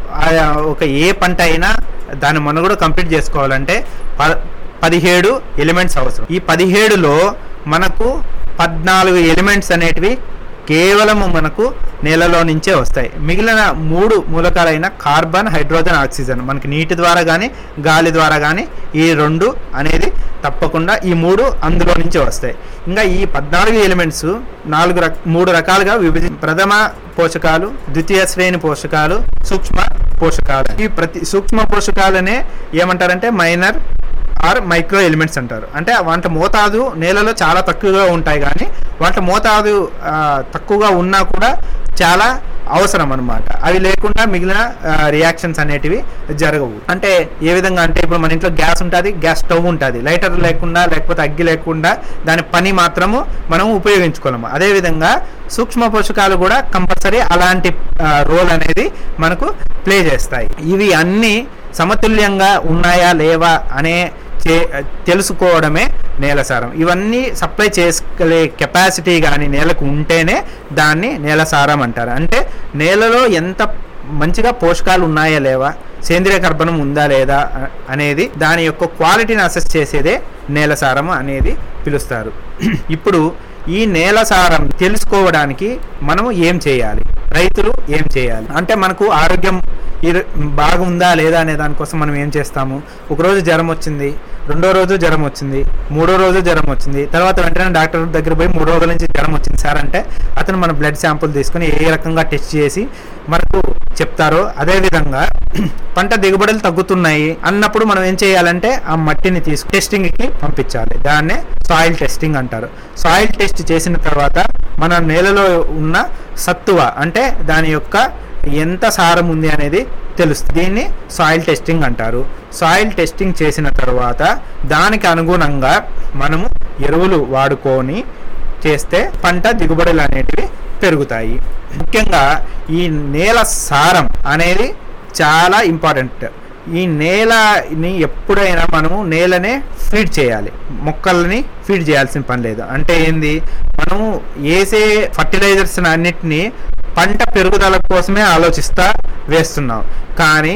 ఆ ఒక ఏ పంట అయినా దాని మనుగడ కంప్లీట్ చేసుకోవాలంటే ప పదిహేడు ఎలిమెంట్స్ అవసరం ఈ పదిహేడులో మనకు పద్నాలుగు ఎలిమెంట్స్ అనేటివి కేవలము మనకు నేలలో నుంచే వస్తాయి మిగిలిన మూడు మూలకాలైన కార్బన్ హైడ్రోజన్ ఆక్సిజన్ మనకి నీటి ద్వారా కానీ గాలి ద్వారా కానీ ఈ రెండు అనేది తప్పకుండా ఈ మూడు అందులో నుంచే వస్తాయి ఇంకా ఈ పద్నాలుగు ఎలిమెంట్స్ నాలుగు రక మూడు రకాలుగా విభజి ప్రథమ పోషకాలు ద్వితీయ శ్రేణి పోషకాలు సూక్ష్మ పోషకాలు ఈ ప్రతి సూక్ష్మ పోషకాలనే ఏమంటారంటే మైనర్ ఆర్ మైక్రో ఎలిమెంట్స్ అంటారు అంటే వాటి మోతాదు నేలలో చాలా తక్కువగా ఉంటాయి కానీ వాటి మోతాదు ఆ, తక్కువగా ఉన్నా కూడా చాలా అవసరం అనమాట అవి లేకుండా మిగిలిన రియాక్షన్స్ అనేటివి జరగవు అంటే ఏ విధంగా అంటే ఇప్పుడు మన ఇంట్లో గ్యాస్ ఉంటుంది గ్యాస్ స్టవ్ ఉంటుంది లైటర్ లేకుండా లేకపోతే అగ్గి లేకుండా దాని పని మాత్రము మనం ఉపయోగించుకోలేము అదేవిధంగా సూక్ష్మ పోషకాలు కూడా కంపల్సరీ అలాంటి రోల్ అనేది మనకు ప్లే చేస్తాయి ఇవి అన్నీ సమతుల్యంగా ఉన్నాయా లేవా అనే చే తెలుసుకోవడమే నేల సారం ఇవన్నీ సప్లై చేసుకునే కెపాసిటీ కానీ నేలకు ఉంటేనే దాన్ని నేల సారం అంటారు అంటే నేలలో ఎంత మంచిగా పోషకాలు ఉన్నాయా లేవా సేంద్రియ కర్బనం ఉందా లేదా అ- అనేది దాని యొక్క క్వాలిటీని అసెస్ చేసేదే నేల సారం అనేది పిలుస్తారు ఇప్పుడు ఈ నేల సారం తెలుసుకోవడానికి మనము ఏం చేయాలి రైతులు ఏం చేయాలి అంటే మనకు ఆరోగ్యం ఇరు- బాగుందా లేదా అనే దానికోసం మనం ఏం చేస్తాము ఒకరోజు జ్వరం వచ్చింది రెండో రోజు జ్వరం వచ్చింది మూడో రోజు జ్వరం వచ్చింది తర్వాత వెంటనే డాక్టర్ దగ్గర పోయి మూడు రోజుల నుంచి జ్వరం వచ్చింది సార్ అంటే అతను మన బ్లడ్ శాంపుల్ తీసుకుని ఏ రకంగా టెస్ట్ చేసి మనకు చెప్తారో అదేవిధంగా పంట దిగుబడులు తగ్గుతున్నాయి అన్నప్పుడు మనం ఏం చేయాలంటే ఆ మట్టిని తీసుకు టెస్టింగ్కి పంపించాలి దాన్నే సాయిల్ టెస్టింగ్ అంటారు సాయిల్ టెస్ట్ చేసిన తర్వాత మన నేలలో ఉన్న సత్తువ అంటే దాని యొక్క ఎంత సారం ఉంది అనేది తెలుస్తుంది దీన్ని సాయిల్ టెస్టింగ్ అంటారు సాయిల్ టెస్టింగ్ చేసిన తర్వాత దానికి అనుగుణంగా మనము ఎరువులు వాడుకొని చేస్తే పంట దిగుబడులు అనేటివి పెరుగుతాయి ముఖ్యంగా ఈ నేల సారం అనేది చాలా ఇంపార్టెంట్ ఈ నేలని ఎప్పుడైనా మనము నేలనే ఫీడ్ చేయాలి మొక్కల్ని ఫీడ్ చేయాల్సిన పని లేదు అంటే ఏంది మనము వేసే ఫర్టిలైజర్స్ అన్నిటినీ పంట పెరుగుదల కోసమే ఆలోచిస్తా వేస్తున్నాం కానీ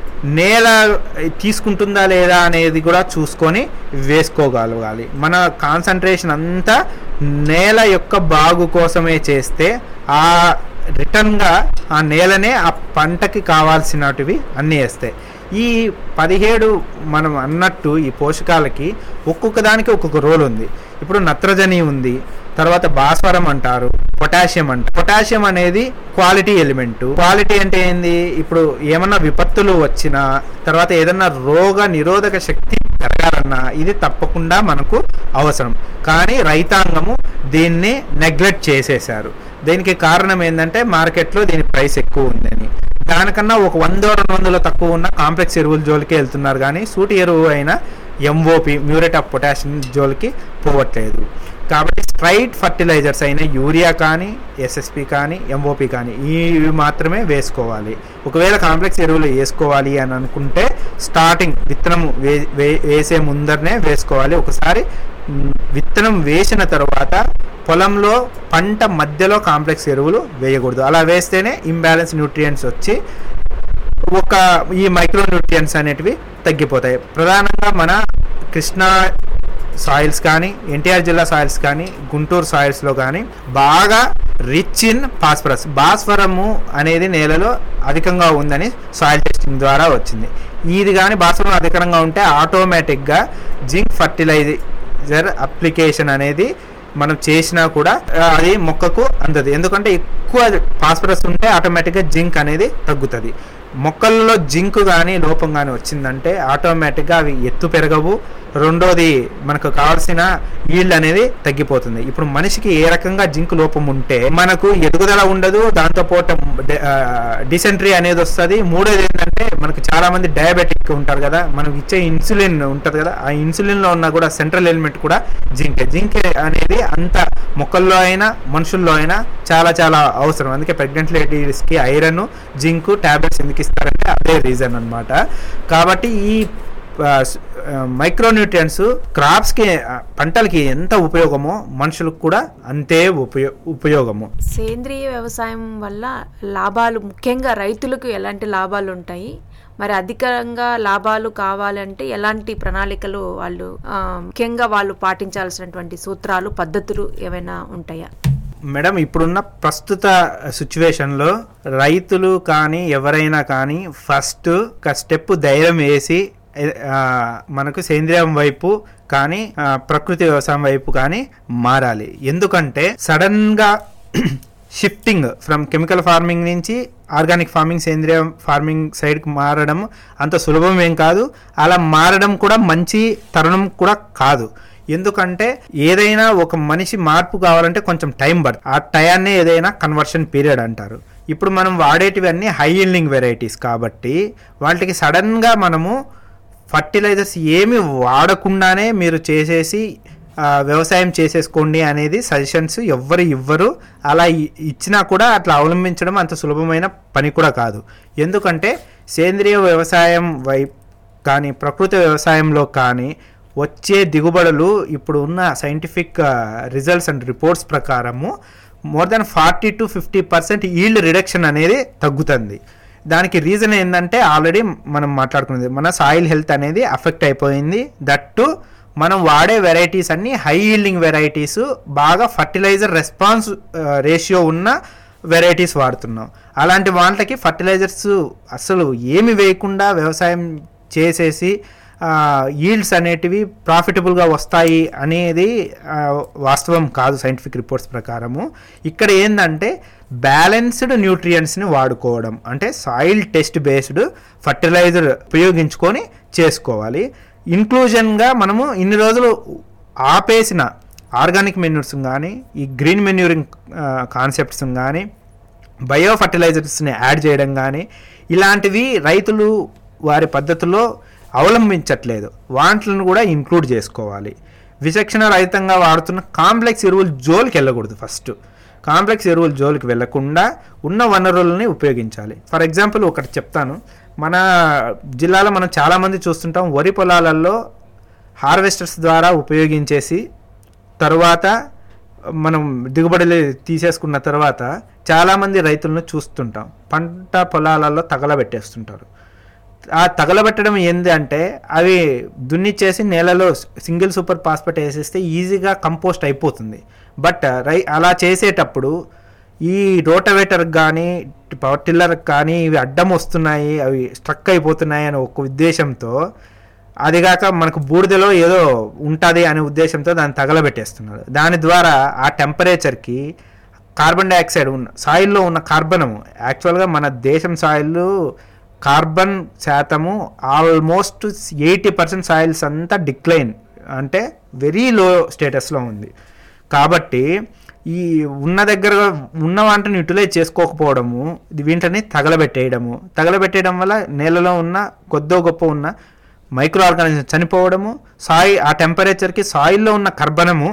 నేల తీసుకుంటుందా లేదా అనేది కూడా చూసుకొని వేసుకోగలగాలి మన కాన్సన్ట్రేషన్ అంతా నేల యొక్క బాగు కోసమే చేస్తే ఆ రిటర్న్గా ఆ నేలనే ఆ పంటకి కావాల్సినటివి అన్నీ వేస్తాయి ఈ పదిహేడు మనం అన్నట్టు ఈ పోషకాలకి ఒక్కొక్క దానికి ఒక్కొక్క రోల్ ఉంది ఇప్పుడు నత్రజని ఉంది తర్వాత భాస్వరం అంటారు పొటాషియం అంట పొటాషియం అనేది క్వాలిటీ ఎలిమెంట్ క్వాలిటీ అంటే ఏంది ఇప్పుడు ఏమన్నా విపత్తులు వచ్చినా తర్వాత ఏదన్నా రోగ నిరోధక శక్తి పెరగాలన్నా ఇది తప్పకుండా మనకు అవసరం కానీ రైతాంగము దీన్ని నెగ్లెక్ట్ చేసేశారు దీనికి కారణం ఏంటంటే మార్కెట్లో దీని ప్రైస్ ఎక్కువ ఉందని దానికన్నా ఒక వంద రెండు వందలు తక్కువ ఉన్న కాంప్లెక్స్ ఎరువుల జోలికి వెళ్తున్నారు కానీ సూటి ఎరువు అయిన ఎంఓపి మ్యూరేట్ ఆఫ్ పొటాషియం జోలికి పోవట్లేదు కాబట్టి స్ట్రైట్ ఫర్టిలైజర్స్ అయిన యూరియా కానీ ఎస్ఎస్పి కానీ ఎంఓపి కానీ ఇవి మాత్రమే వేసుకోవాలి ఒకవేళ కాంప్లెక్స్ ఎరువులు వేసుకోవాలి అని అనుకుంటే స్టార్టింగ్ విత్తనం వే వే- వేసే ముందరనే వేసుకోవాలి ఒకసారి మ్, విత్తనం వేసిన తర్వాత పొలంలో పంట మధ్యలో కాంప్లెక్స్ ఎరువులు వేయకూడదు అలా వేస్తేనే ఇంబ్యాలెన్స్ న్యూట్రియంట్స్ వచ్చి ఒక ఈ మైక్రో న్యూట్రియన్స్ అనేటివి తగ్గిపోతాయి ప్రధానంగా మన కృష్ణా సాయిల్స్ కానీ ఎన్టీఆర్ జిల్లా సాయిల్స్ కానీ గుంటూరు సాయిల్స్లో కానీ బాగా రిచ్ ఇన్ ఫాస్ఫరస్ భాస్వరము అనేది నేలలో అధికంగా ఉందని సాయిల్ టెస్టింగ్ ద్వారా వచ్చింది ఇది కానీ భాస్వరం అధికంగా ఉంటే ఆటోమేటిక్గా జింక్ ఫర్టిలైజర్ అప్లికేషన్ అనేది మనం చేసినా కూడా ఆ, అది మొక్కకు అందదు ఎందుకంటే ఎక్కువ ఫాస్ఫరస్ ఉంటే ఆటోమేటిక్గా జింక్ అనేది తగ్గుతుంది మొక్కల్లో జింక్ కానీ లోపం కానీ వచ్చిందంటే ఆటోమేటిక్గా అవి ఎత్తు పెరగవు రెండోది మనకు కావాల్సిన ఈల్డ్ అనేది తగ్గిపోతుంది ఇప్పుడు మనిషికి ఏ రకంగా జింక్ లోపం ఉంటే మనకు ఎదుగుదల ఉండదు దాంతో పాటు డిసెంట్రీ అనేది వస్తుంది మూడోది ఏంటంటే మనకు చాలా మంది డయాబెటిక్ ఉంటారు కదా మనం ఇచ్చే ఇన్సులిన్ ఉంటుంది కదా ఆ ఇన్సులిన్ లో ఉన్న కూడా సెంట్రల్ ఎలిమెంట్ కూడా జింక్ జింక్ అనేది అంత మొక్కల్లో అయినా మనుషుల్లో అయినా చాలా చాలా అవసరం అందుకే ప్రెగ్నెంట్ లేడీస్ కి ఐరన్ జింక్ టాబ్లెట్స్ ఎందుకు ఇస్తారంటే అదే రీజన్ అన్నమాట కాబట్టి ఈ మైక్రోన్యూట్రియన్స్ క్రాప్స్కి ఆ, పంటలకి ఎంత ఉపయోగమో మనుషులకు కూడా అంతే ఉపయో ఉపయోగము
సేంద్రియ వ్యవసాయం వల్ల లాభాలు ముఖ్యంగా రైతులకు ఎలాంటి లాభాలు ఉంటాయి మరి అధికంగా లాభాలు కావాలంటే ఎలాంటి ప్రణాళికలు వాళ్ళు ఆ, ముఖ్యంగా వాళ్ళు పాటించాల్సినటువంటి సూత్రాలు పద్ధతులు ఏమైనా ఉంటాయా
మేడం ఇప్పుడున్న ప్రస్తుత సిచ్యువేషన్లో రైతులు కానీ ఎవరైనా కానీ ఫస్ట్ ఒక స్టెప్ ధైర్యం వేసి ఎ- ఆ, మనకు సేంద్రియం వైపు కానీ ఆ, ప్రకృతి వ్యవసాయం వైపు కానీ మారాలి ఎందుకంటే సడన్గా షిఫ్టింగ్ ఫ్రమ్ కెమికల్ ఫార్మింగ్ నుంచి ఆర్గానిక్ ఫార్మింగ్ సేంద్రియ ఫార్మింగ్ సైడ్కి మారడం అంత సులభం ఏం కాదు అలా మారడం కూడా మంచి తరుణం కూడా కాదు ఎందుకంటే ఏదైనా ఒక మనిషి మార్పు కావాలంటే కొంచెం టైం పడుతుంది ఆ టయాన్నే ఏదైనా కన్వర్షన్ పీరియడ్ అంటారు ఇప్పుడు మనం వాడేటివన్నీ హై ఈల్డింగ్ వెరైటీస్ కాబట్టి వాటికి సడన్గా మనము ఫర్టిలైజర్స్ ఏమి వాడకుండానే మీరు చేసేసి ఆ, వ్యవసాయం చేసేసుకోండి అనేది సజెషన్స్ ఎవ్వరు ఇవ్వరు అలా ఇ- ఇచ్చినా కూడా అట్లా అవలంబించడం అంత సులభమైన పని కూడా కాదు ఎందుకంటే సేంద్రియ వ్యవసాయం వైపు కానీ ప్రకృతి వ్యవసాయంలో కానీ వచ్చే దిగుబడులు ఇప్పుడు ఉన్న సైంటిఫిక్ రిజల్ట్స్ అండ్ రిపోర్ట్స్ ప్రకారము more than forty to fifty percent yield reduction అనేది తగ్గుతుంది దానికి రీజన్ ఏంటంటే ఆల్రెడీ మనం మాట్లాడుకున్నది మన సాయిల్ హెల్త్ అనేది అఫెక్ట్ అయిపోయింది దట్టు మనం వాడే వెరైటీస్ అన్నీ హై ఈల్డింగ్ వెరైటీస్ బాగా ఫర్టిలైజర్ రెస్పాన్స్ రేషియో ఉన్న వెరైటీస్ వాడుతున్నాం అలాంటి వాటికి ఫర్టిలైజర్స్ అసలు ఏమి వేయకుండా వ్యవసాయం చేసేసి ఈల్డ్స్ అనేటివి ప్రాఫిటబుల్గా వస్తాయి అనేది ఆ, వాస్తవం కాదు సైంటిఫిక్ రిపోర్ట్స్ ప్రకారము ఇక్కడ ఏంటంటే బ్యాలెన్స్డ్ న్యూట్రియంట్స్ని వాడుకోవడం అంటే సాయిల్ టెస్ట్ బేస్డ్ ఫర్టిలైజర్ ఉపయోగించుకొని చేసుకోవాలి ఇన్క్లూజన్గా మనము ఇన్ని రోజులు ఆపేసిన ఆర్గానిక్ మెన్యూర్స్ కానీ ఈ గ్రీన్ మెన్యూరింగ్ కాన్సెప్ట్స్ కానీ బయో ఫర్టిలైజర్స్ని యాడ్ చేయడం కానీ ఇలాంటివి రైతులు వారి పద్ధతిలో అవలంబించట్లేదు వాటిలను కూడా ఇంక్లూడ్ చేసుకోవాలి విచక్షణ రహితంగా వాడుతున్న కాంప్లెక్స్ ఎరువులు జోలికి వెళ్ళకూడదు ఫస్ట్ కాంప్లెక్స్ ఎరువుల జోలికి వెళ్లకుండా ఉన్న వనరులని ఉపయోగించాలి ఫర్ ఎగ్జాంపుల్ ఒకటి చెప్తాను మన జిల్లాలో మనం చాలామంది చూస్తుంటాం వరి పొలాలలో హార్వెస్టర్స్ ద్వారా ఉపయోగించేసి తరువాత మనం దిగుబడులు తీసేసుకున్న తర్వాత చాలామంది రైతులను చూస్తుంటాం పంట పొలాలలో తగలబెట్టేస్తుంటారు ఆ తగలబెట్టడం ఏంది అంటే అవి దున్నిచ్చేసి నేలలో సింగిల్ సూపర్ ఫాస్ఫేట్ వేసేస్తే ఈజీగా కంపోస్ట్ అయిపోతుంది బట్ రై అలా చేసేటప్పుడు ఈ రోటవేటర్కి కానీ పవర్ టిల్లర్కి కానీ ఇవి అడ్డం వస్తున్నాయి అవి స్ట్రక్ అయిపోతున్నాయి అనే ఒక ఉద్దేశంతో అదిగాక మనకు బూడిదలో ఏదో ఉంటుంది అనే ఉద్దేశంతో దాన్ని తగలబెట్టేస్తున్నారు దాని ద్వారా ఆ టెంపరేచర్కి కార్బన్ డైఆక్సైడ్ ఉన్న సాయిల్లో ఉన్న కార్బనము యాక్చువల్గా మన దేశం సాయిల్ కార్బన్ శాతము ఆల్మోస్ట్ ఎయిటీ పర్సెంట్ సాయిల్స్ అంతా డిక్లైన్ అంటే వెరీ లో స్టేటస్లో ఉంది కాబట్టి ఈ ఉన్న దగ్గర ఉన్న వాటిని యూటిలైజ్ చేసుకోకపోవడము ఇది వీటిని తగలబెట్టేయడము తగలబెట్టేయడం వల్ల నేలలో ఉన్న కొద్దో గొప్ప ఉన్న మైక్రో ఆర్గానిజం చనిపోవడము సాయి ఆ టెంపరేచర్కి సాయిల్లో ఉన్న కర్బనము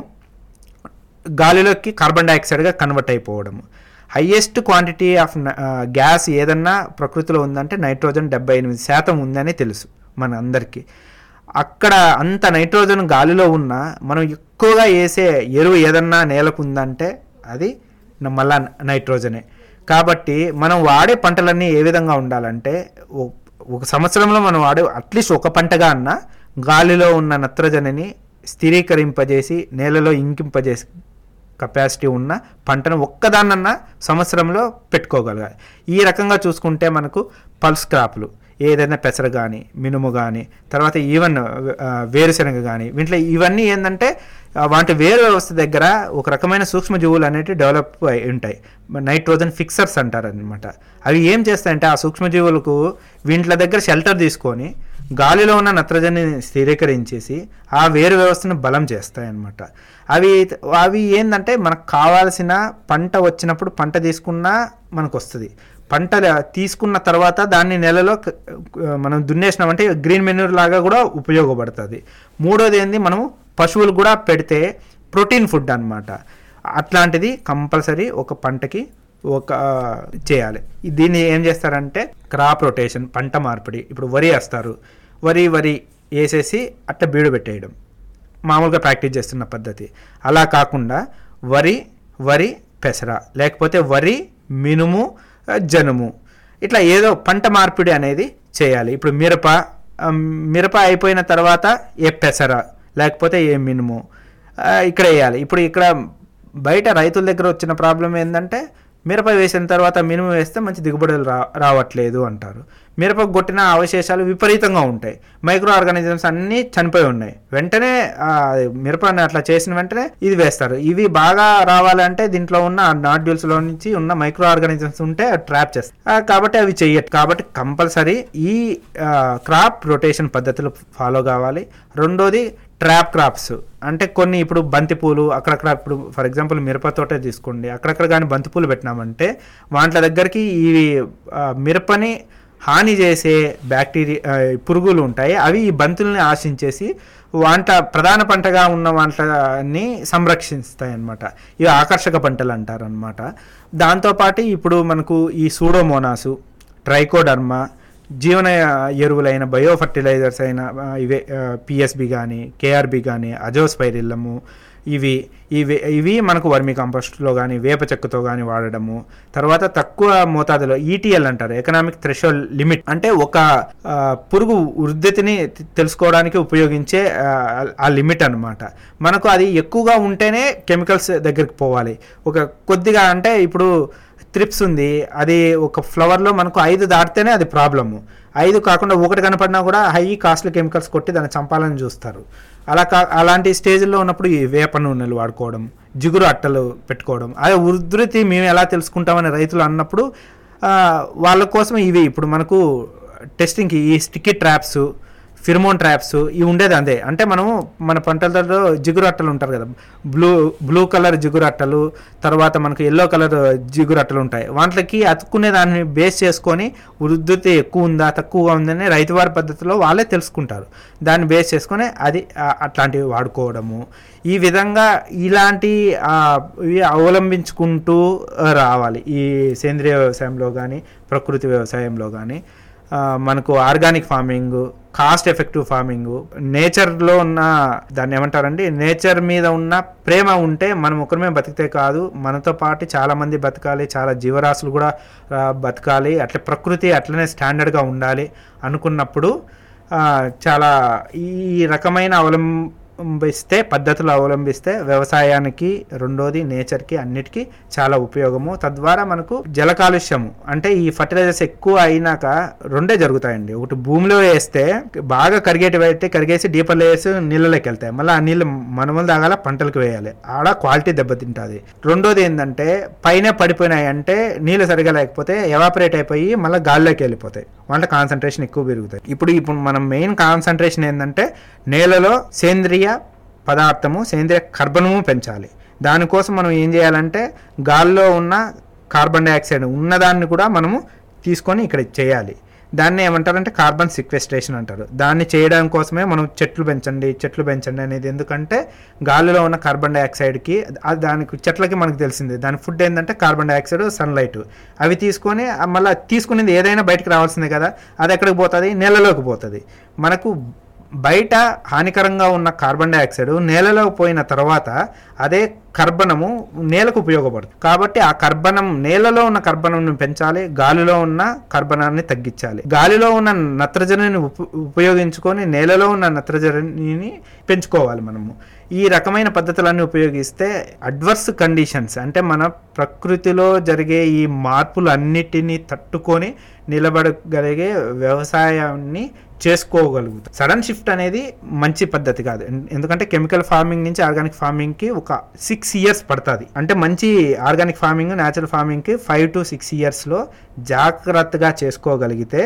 గాలిలోకి కార్బన్ డైఆక్సైడ్గా కన్వర్ట్ అయిపోవడము హయ్యెస్ట్ క్వాంటిటీ ఆఫ్ గ్యాస్ ఏదన్నా ప్రకృతిలో ఉందంటే నైట్రోజన్ డెబ్బై ఎనిమిది శాతం ఉందని తెలుసు మన అందరికీ అక్కడ అంత నైట్రోజన్ గాలిలో ఉన్న మనం ఎక్కువగా వేసే ఎరువు ఏదన్నా నేలకు ఉందంటే అది న- మళ్ళా నైట్రోజనే కాబట్టి మనం వాడే పంటలన్నీ ఏ విధంగా ఉండాలంటే ఓ- ఒక సంవత్సరంలో మనం వాడే అట్లీస్ట్ ఒక పంటగా అన్నా గాలిలో ఉన్న నత్రజనిని స్థిరీకరింపజేసి నేలలో ఇంకింపజేసి కెపాసిటీ ఉన్న పంటను ఒక్కదాన్నన్నా సంవత్సరంలో పెట్టుకోగలగాలి ఈ రకంగా చూసుకుంటే మనకు పల్స్ క్రాప్లు ఏదైనా పెసర కానీ మినుము కానీ తర్వాత ఈవెన్ ఆ, వేరుశనగ కానీ వీటిలో ఇవన్నీ ఏంటంటే ఆ, వాటి వేరు వ్యవస్థ దగ్గర ఒక రకమైన సూక్ష్మజీవులు అనేవి డెవలప్ అయి ఉంటాయి నైట్రోజన్ ఫిక్సర్స్ అంటారు అనమాట అవి ఏం చేస్తాయంటే ఆ సూక్ష్మజీవులకు వీంట్ల దగ్గర షెల్టర్ తీసుకొని గాలిలో ఉన్న నత్రజని స్థిరీకరించేసి ఆ వేరు వ్యవస్థను బలం చేస్తాయి అన్నమాట అవి అవి ఏంటంటే మనకు కావాల్సిన పంట వచ్చినప్పుడు పంట తీసుకున్నా మనకు వస్తుంది పంట తీసుకున్న తర్వాత దాన్ని నెలలో క- మనం దున్నేసినామంటే గ్రీన్ మెన్యూర్ లాగా కూడా ఉపయోగపడుతుంది మూడోది ఏంది మనం పశువులు కూడా పెడితే ప్రోటీన్ ఫుడ్ అన్నమాట అట్లాంటిది కంపల్సరీ ఒక పంటకి ఒక చేయాలి దీన్ని ఏం చేస్తారంటే క్రాప్ రొటేషన్ పంట మార్పిడి ఇప్పుడు వరి వేస్తారు వరి వరి వేసేసి అట్ట బీడు పెట్టేయడం మామూలుగా ప్రాక్టీస్ చేస్తున్న పద్ధతి అలా కాకుండా వరి వరి పెసర లేకపోతే వరి మినుము ఆ, జనుము ఇట్లా ఏదో పంట మార్పిడి అనేది చేయాలి ఇప్పుడు మిరప ఆ, మిరప అయిపోయిన తర్వాత ఏ పెసర లేకపోతే ఏ మినుము ఆ, ఇక్కడ వేయాలి ఇప్పుడు ఇక్కడ బయట రైతుల దగ్గర వచ్చిన ప్రాబ్లం ఏంటంటే మిరప వేసిన తర్వాత మినుము వేస్తే మంచి దిగుబడులు రా రావట్లేదు అంటారు మిరప కొట్టిన అవశేషాలు విపరీతంగా ఉంటాయి మైక్రో ఆర్గానిజమ్స్ అన్నీ చనిపోయి ఉన్నాయి వెంటనే ఆ, మిరపని అట్లా చేసిన వెంటనే ఇది వేస్తారు ఇవి బాగా రావాలంటే దీంట్లో ఉన్న నాడ్యూల్స్ లో నుంచి ఉన్న మైక్రో ఆర్గానిజమ్స్ ఉంటే ట్రాప్ చేస్తారు ఆ, కాబట్టి అవి చెయ్యట్ కాబట్టి కంపల్సరీ ఈ క్రాప్ రొటేషన్ పద్ధతులు ఫాలో కావాలి రెండోది ట్రాప్ క్రాప్స్ అంటే కొన్ని ఇప్పుడు బంతిపూలు అక్కడక్కడ ఇప్పుడు ఫర్ ఎగ్జాంపుల్ మిరప తోటే తీసుకోండి అక్కడక్కడ కానీ బంతిపూలు పెట్టినామంటే వాటి దగ్గరికి ఈ ఆ, మిరపని హాని చేసే బ్యాక్టీరియా పురుగులు ఉంటాయి అవి ఈ బంతుల్ని ఆశించేసి వంట ప్రధాన పంటగా ఉన్న వంటని సంరక్షిస్తాయి అన్నమాట ఇవి ఆకర్షక పంటలు అంటారు అనమాట దాంతోపాటు ఇప్పుడు మనకు ఈ సూడోమోనాసు ట్రైకోడర్మా జీవన ఎరువులైన బయో ఫర్టిలైజర్స్ అయిన ఆ, ఇవే పిఎస్బి కానీ కేఆర్బి కానీ అజోస్పైరిల్లము ఇవి ఇవి ఇవి మనకు వర్మి కంపోస్ట్లో కానీ వేప చెక్కతో కానీ వాడడము తర్వాత తక్కువ మోతాదులో ఈటీఎల్ అంటారు ఎకనామిక్ థ్రెషోల్డ్ లిమిట్ అంటే ఒక ఆ, పురుగు వృద్ధిని తె- తెలుసుకోవడానికి ఉపయోగించే ఆ, ఆ లిమిట్ అన్నమాట మనకు అది ఎక్కువగా ఉంటేనే కెమికల్స్ దగ్గరికి పోవాలి ఒక కొద్దిగా అంటే ఇప్పుడు త్రిప్స్ ఉంది అది ఒక ఫ్లవర్లో మనకు ఐదు దాటితేనే అది ప్రాబ్లము ఐదు కాకుండా ఒకటి కనపడినా కూడా హై కాస్ట్లీ కెమికల్స్ కొట్టి దాన్ని చంపాలని చూస్తారు అలా కా అలాంటి స్టేజ్లో ఉన్నప్పుడు ఈ వేప నూనెలు వాడుకోవడం జిగురు అట్టలు పెట్టుకోవడం అదే ఉధృతి మేము ఎలా తెలుసుకుంటామని రైతులు అన్నప్పుడు ఆ, వాళ్ళ కోసం ఇవి ఇప్పుడు మనకు టెస్టింగ్కి ఈ స్టిక్కీ ట్రాప్స్ ఫిర్మోన్ ట్రాప్స్ ఇవి ఉండేది అంతే అంటే మనము మన పంటలలో జిగురు అట్టలు ఉంటారు కదా బ్లూ బ్లూ కలర్ జిగురు అట్టలు తర్వాత మనకు ఎల్లో కలర్ జిగురు అట్టలు ఉంటాయి వాటికి అతుక్కునే దాన్ని బేస్ చేసుకొని ఉధృతి ఎక్కువ ఉందా తక్కువగా ఉందని రైతువారి పద్ధతిలో వాళ్ళే తెలుసుకుంటారు దాన్ని బేస్ చేసుకొని అది ఆ, అట్లాంటివి వాడుకోవడము ఈ విధంగా ఇలాంటి ఆ, ఇవి అవలంబించుకుంటూ ఆ, రావాలి ఈ సేంద్రియ వ్యవసాయంలో కానీ ప్రకృతి వ్యవసాయంలో కానీ ఆ, మనకు organic farming cost effective farming నేచర్లో ఉన్న దాన్ని ఏమంటారండి నేచర్ మీద ఉన్న ప్రేమ ఉంటే మనం ఒకరిమే బతికితే కాదు మనతో పాటు చాలా మంది బతకాలి చాలా జీవరాశులు కూడా ఆ, బతకాలి అట్లా ప్రకృతి అట్లనే స్టాండర్డ్గా ఉండాలి అనుకున్నప్పుడు ఆ, చాలా ఈ రకమైన అవలంబిస్తే పద్ధతులు అవలంబిస్తే వ్యవసాయానికి రెండోది నేచర్కి అన్నిటికీ చాలా ఉపయోగము తద్వారా మనకు జల కాలుష్యము అంటే ఈ ఫర్టిలైజర్స్ ఎక్కువ అయినాక రెండే జరుగుతాయండి ఒకటి భూమిలో వేస్తే బాగా కరిగేటివి అయితే కరిగేసి డీపర్ లేయర్స్ నీళ్ళలోకి వెళ్తాయి మళ్ళీ ఆ నీళ్ళు మనములు తాగాల పంటలకు వేయాలి ఆడ క్వాలిటీ దెబ్బతింటుంది రెండోది ఏంటంటే పైన పడిపోయినాయి అంటే నీళ్ళు సరిగా లేకపోతే ఎవాపరేట్ అయిపోయి మళ్ళీ గాల్లోకి వెళ్ళిపోతాయి వాళ్ళ కాన్సన్ట్రేషన్ ఎక్కువ పెరుగుతాయి ఇప్పుడు ఇప్పుడు మనం మెయిన్ కాన్సన్ట్రేషన్ ఏంటంటే నేలలో సేంద్రియ పదార్థము సేంద్రియ కర్బనము పెంచాలి దానికోసం మనం ఏం చేయాలంటే గాల్లో ఉన్న కార్బన్ డైఆక్సైడ్ ఉన్నదాన్ని కూడా మనము తీసుకొని ఇక్కడ చేయాలి దాన్ని ఏమంటారంటే కార్బన్ సిక్వెస్ట్రేషన్ అంటారు దాన్ని చేయడం కోసమే మనం చెట్లు పెంచండి చెట్లు పెంచండి అనేది ఎందుకంటే గాలిలో ఉన్న కార్బన్ డైఆక్సైడ్కి ఆ దానికి చెట్లకి మనకు తెలిసింది దాని ఫుడ్ ఏంటంటే కార్బన్ డైఆక్సైడ్ సన్లైట్ అవి తీసుకొని ఆ మళ్ళీ తీసుకునేది ఏదైనా బయటకు రావాల్సిందే కదా అది ఎక్కడికి పోతుంది నేలలోకి పోతుంది మనకు బయట హానికరంగా ఉన్న కార్బన్ డైఆక్సైడ్ నేలలో పోయిన తర్వాత అదే కర్బనము నేలకు ఉపయోగపడుతుంది కాబట్టి ఆ కర్బనం నేలలో ఉన్న కర్బనంను పెంచాలి గాలిలో ఉన్న కర్బనాన్ని తగ్గించాలి గాలిలో ఉన్న నత్రజనిని ఉప ఉపయోగించుకొని నేలలో ఉన్న నత్రజనిని పెంచుకోవాలి మనము ఈ రకమైన పద్ధతులన్నీ ఉపయోగిస్తే అడ్వర్స్ కండిషన్స్ అంటే మన ప్రకృతిలో జరిగే ఈ మార్పులు అన్నిటినీ తట్టుకొని నిలబడగలిగే వ్యవసాయాన్ని చేసుకోగలుగుతాం సడన్ షిఫ్ట్ అనేది మంచి పద్ధతి కాదు ఎన్- ఎందుకంటే కెమికల్ ఫార్మింగ్ నుంచి ఆర్గానిక్ ఫార్మింగ్కి ఒక సిక్స్ ఇయర్స్ పడుతుంది అంటే మంచి ఆర్గానిక్ ఫార్మింగ్ న్యాచురల్ ఫార్మింగ్కి ఫైవ్ టు సిక్స్ ఇయర్స్లో జాగ్రత్తగా చేసుకోగలిగితే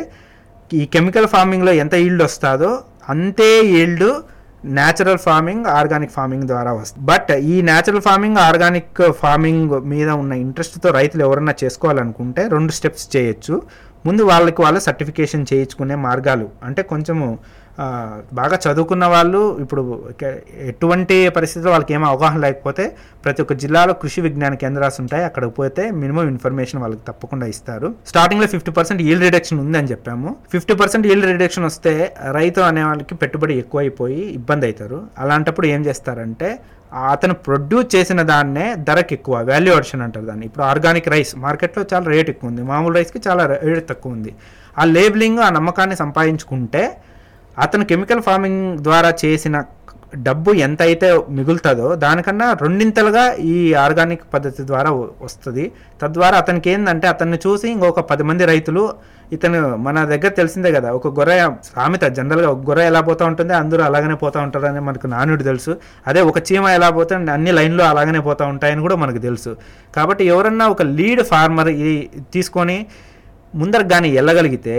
ఈ కెమికల్ ఫార్మింగ్లో ఎంత ఈల్డ్ వస్తుందో అంతే yield natural farming organic farming ద్వారా వస్తుంది బట్ ఈ న్యాచురల్ ఫార్మింగ్ ఆర్గానిక్ ఫార్మింగ్ మీద ఉన్న ఇంట్రెస్ట్తో రైతులు ఎవరన్నా చేసుకోవాలనుకుంటే రెండు స్టెప్స్ చేయొచ్చు ముందు వాళ్ళకి వాళ్ళు సర్టిఫికేషన్ చేయించుకునే మార్గాలు అంటే కొంచెము ఆ, బాగా చదువుకున్న వాళ్ళు ఇప్పుడు కే- ఎటువంటి పరిస్థితుల్లో వాళ్ళకి ఏమో అవగాహన లేకపోతే ప్రతి ఒక్క జిల్లాలో కృషి విజ్ఞాన కేంద్రాలు ఉంటాయి అక్కడికి పోతే మినిమం ఇన్ఫర్మేషన్ వాళ్ళకి తప్పకుండా ఇస్తారు స్టార్టింగ్ లో ఫిఫ్టీ పర్సెంట్ ఈల్డ్ రిడక్షన్ ఉందని చెప్పాము ఫిఫ్టీ పర్సెంట్ ఈల్డ్ రిడక్షన్ వస్తే రైతు అనే వాళ్ళకి పెట్టుబడి ఎక్కువైపోయి ఇబ్బంది అవుతారు అలాంటప్పుడు ఏం చేస్తారంటే అతను ప్రొడ్యూస్ చేసిన దాన్నే ధరకి ఎక్కువ వాల్యూ అడిషన్ అంటారు దాన్ని ఇప్పుడు ఆర్గానిక్ రైస్ మార్కెట్లో చాలా రేట్ ఎక్కువ ఉంది మామూలు రైస్కి చాలా రేట్ తక్కువ ఉంది ఆ లేబులింగ్ ఆ నమ్మకాన్ని సంపాదించుకుంటే అతను కెమికల్ ఫార్మింగ్ ద్వారా చేసిన డబ్బు ఎంత అయితే మిగులుతుందో దానికన్నా రెండింతలుగా ఈ ఆర్గానిక్ పద్ధతి ద్వారా వ- వస్తుంది తద్వారా అతనికి ఏంటంటే అతన్ని చూసి ఇంకొక పది మంది రైతులు ఇతను మన దగ్గర తెలిసిందే కదా ఒక గొర్రె సామెత జనరల్గా ఒక గొర్రె ఎలా పోతూ ఉంటుంది అందరూ అలాగనే పోతూ ఉంటారని మనకు నానుడి తెలుసు అదే ఒక చీమ ఎలా పోతే అన్ని లైన్లు అలాగనే పోతూ ఉంటాయని కూడా మనకు తెలుసు కాబట్టి ఎవరన్నా ఒక లీడ్ ఫార్మర్ ఇది తీసుకొని ముందరకు కానీ వెళ్ళగలిగితే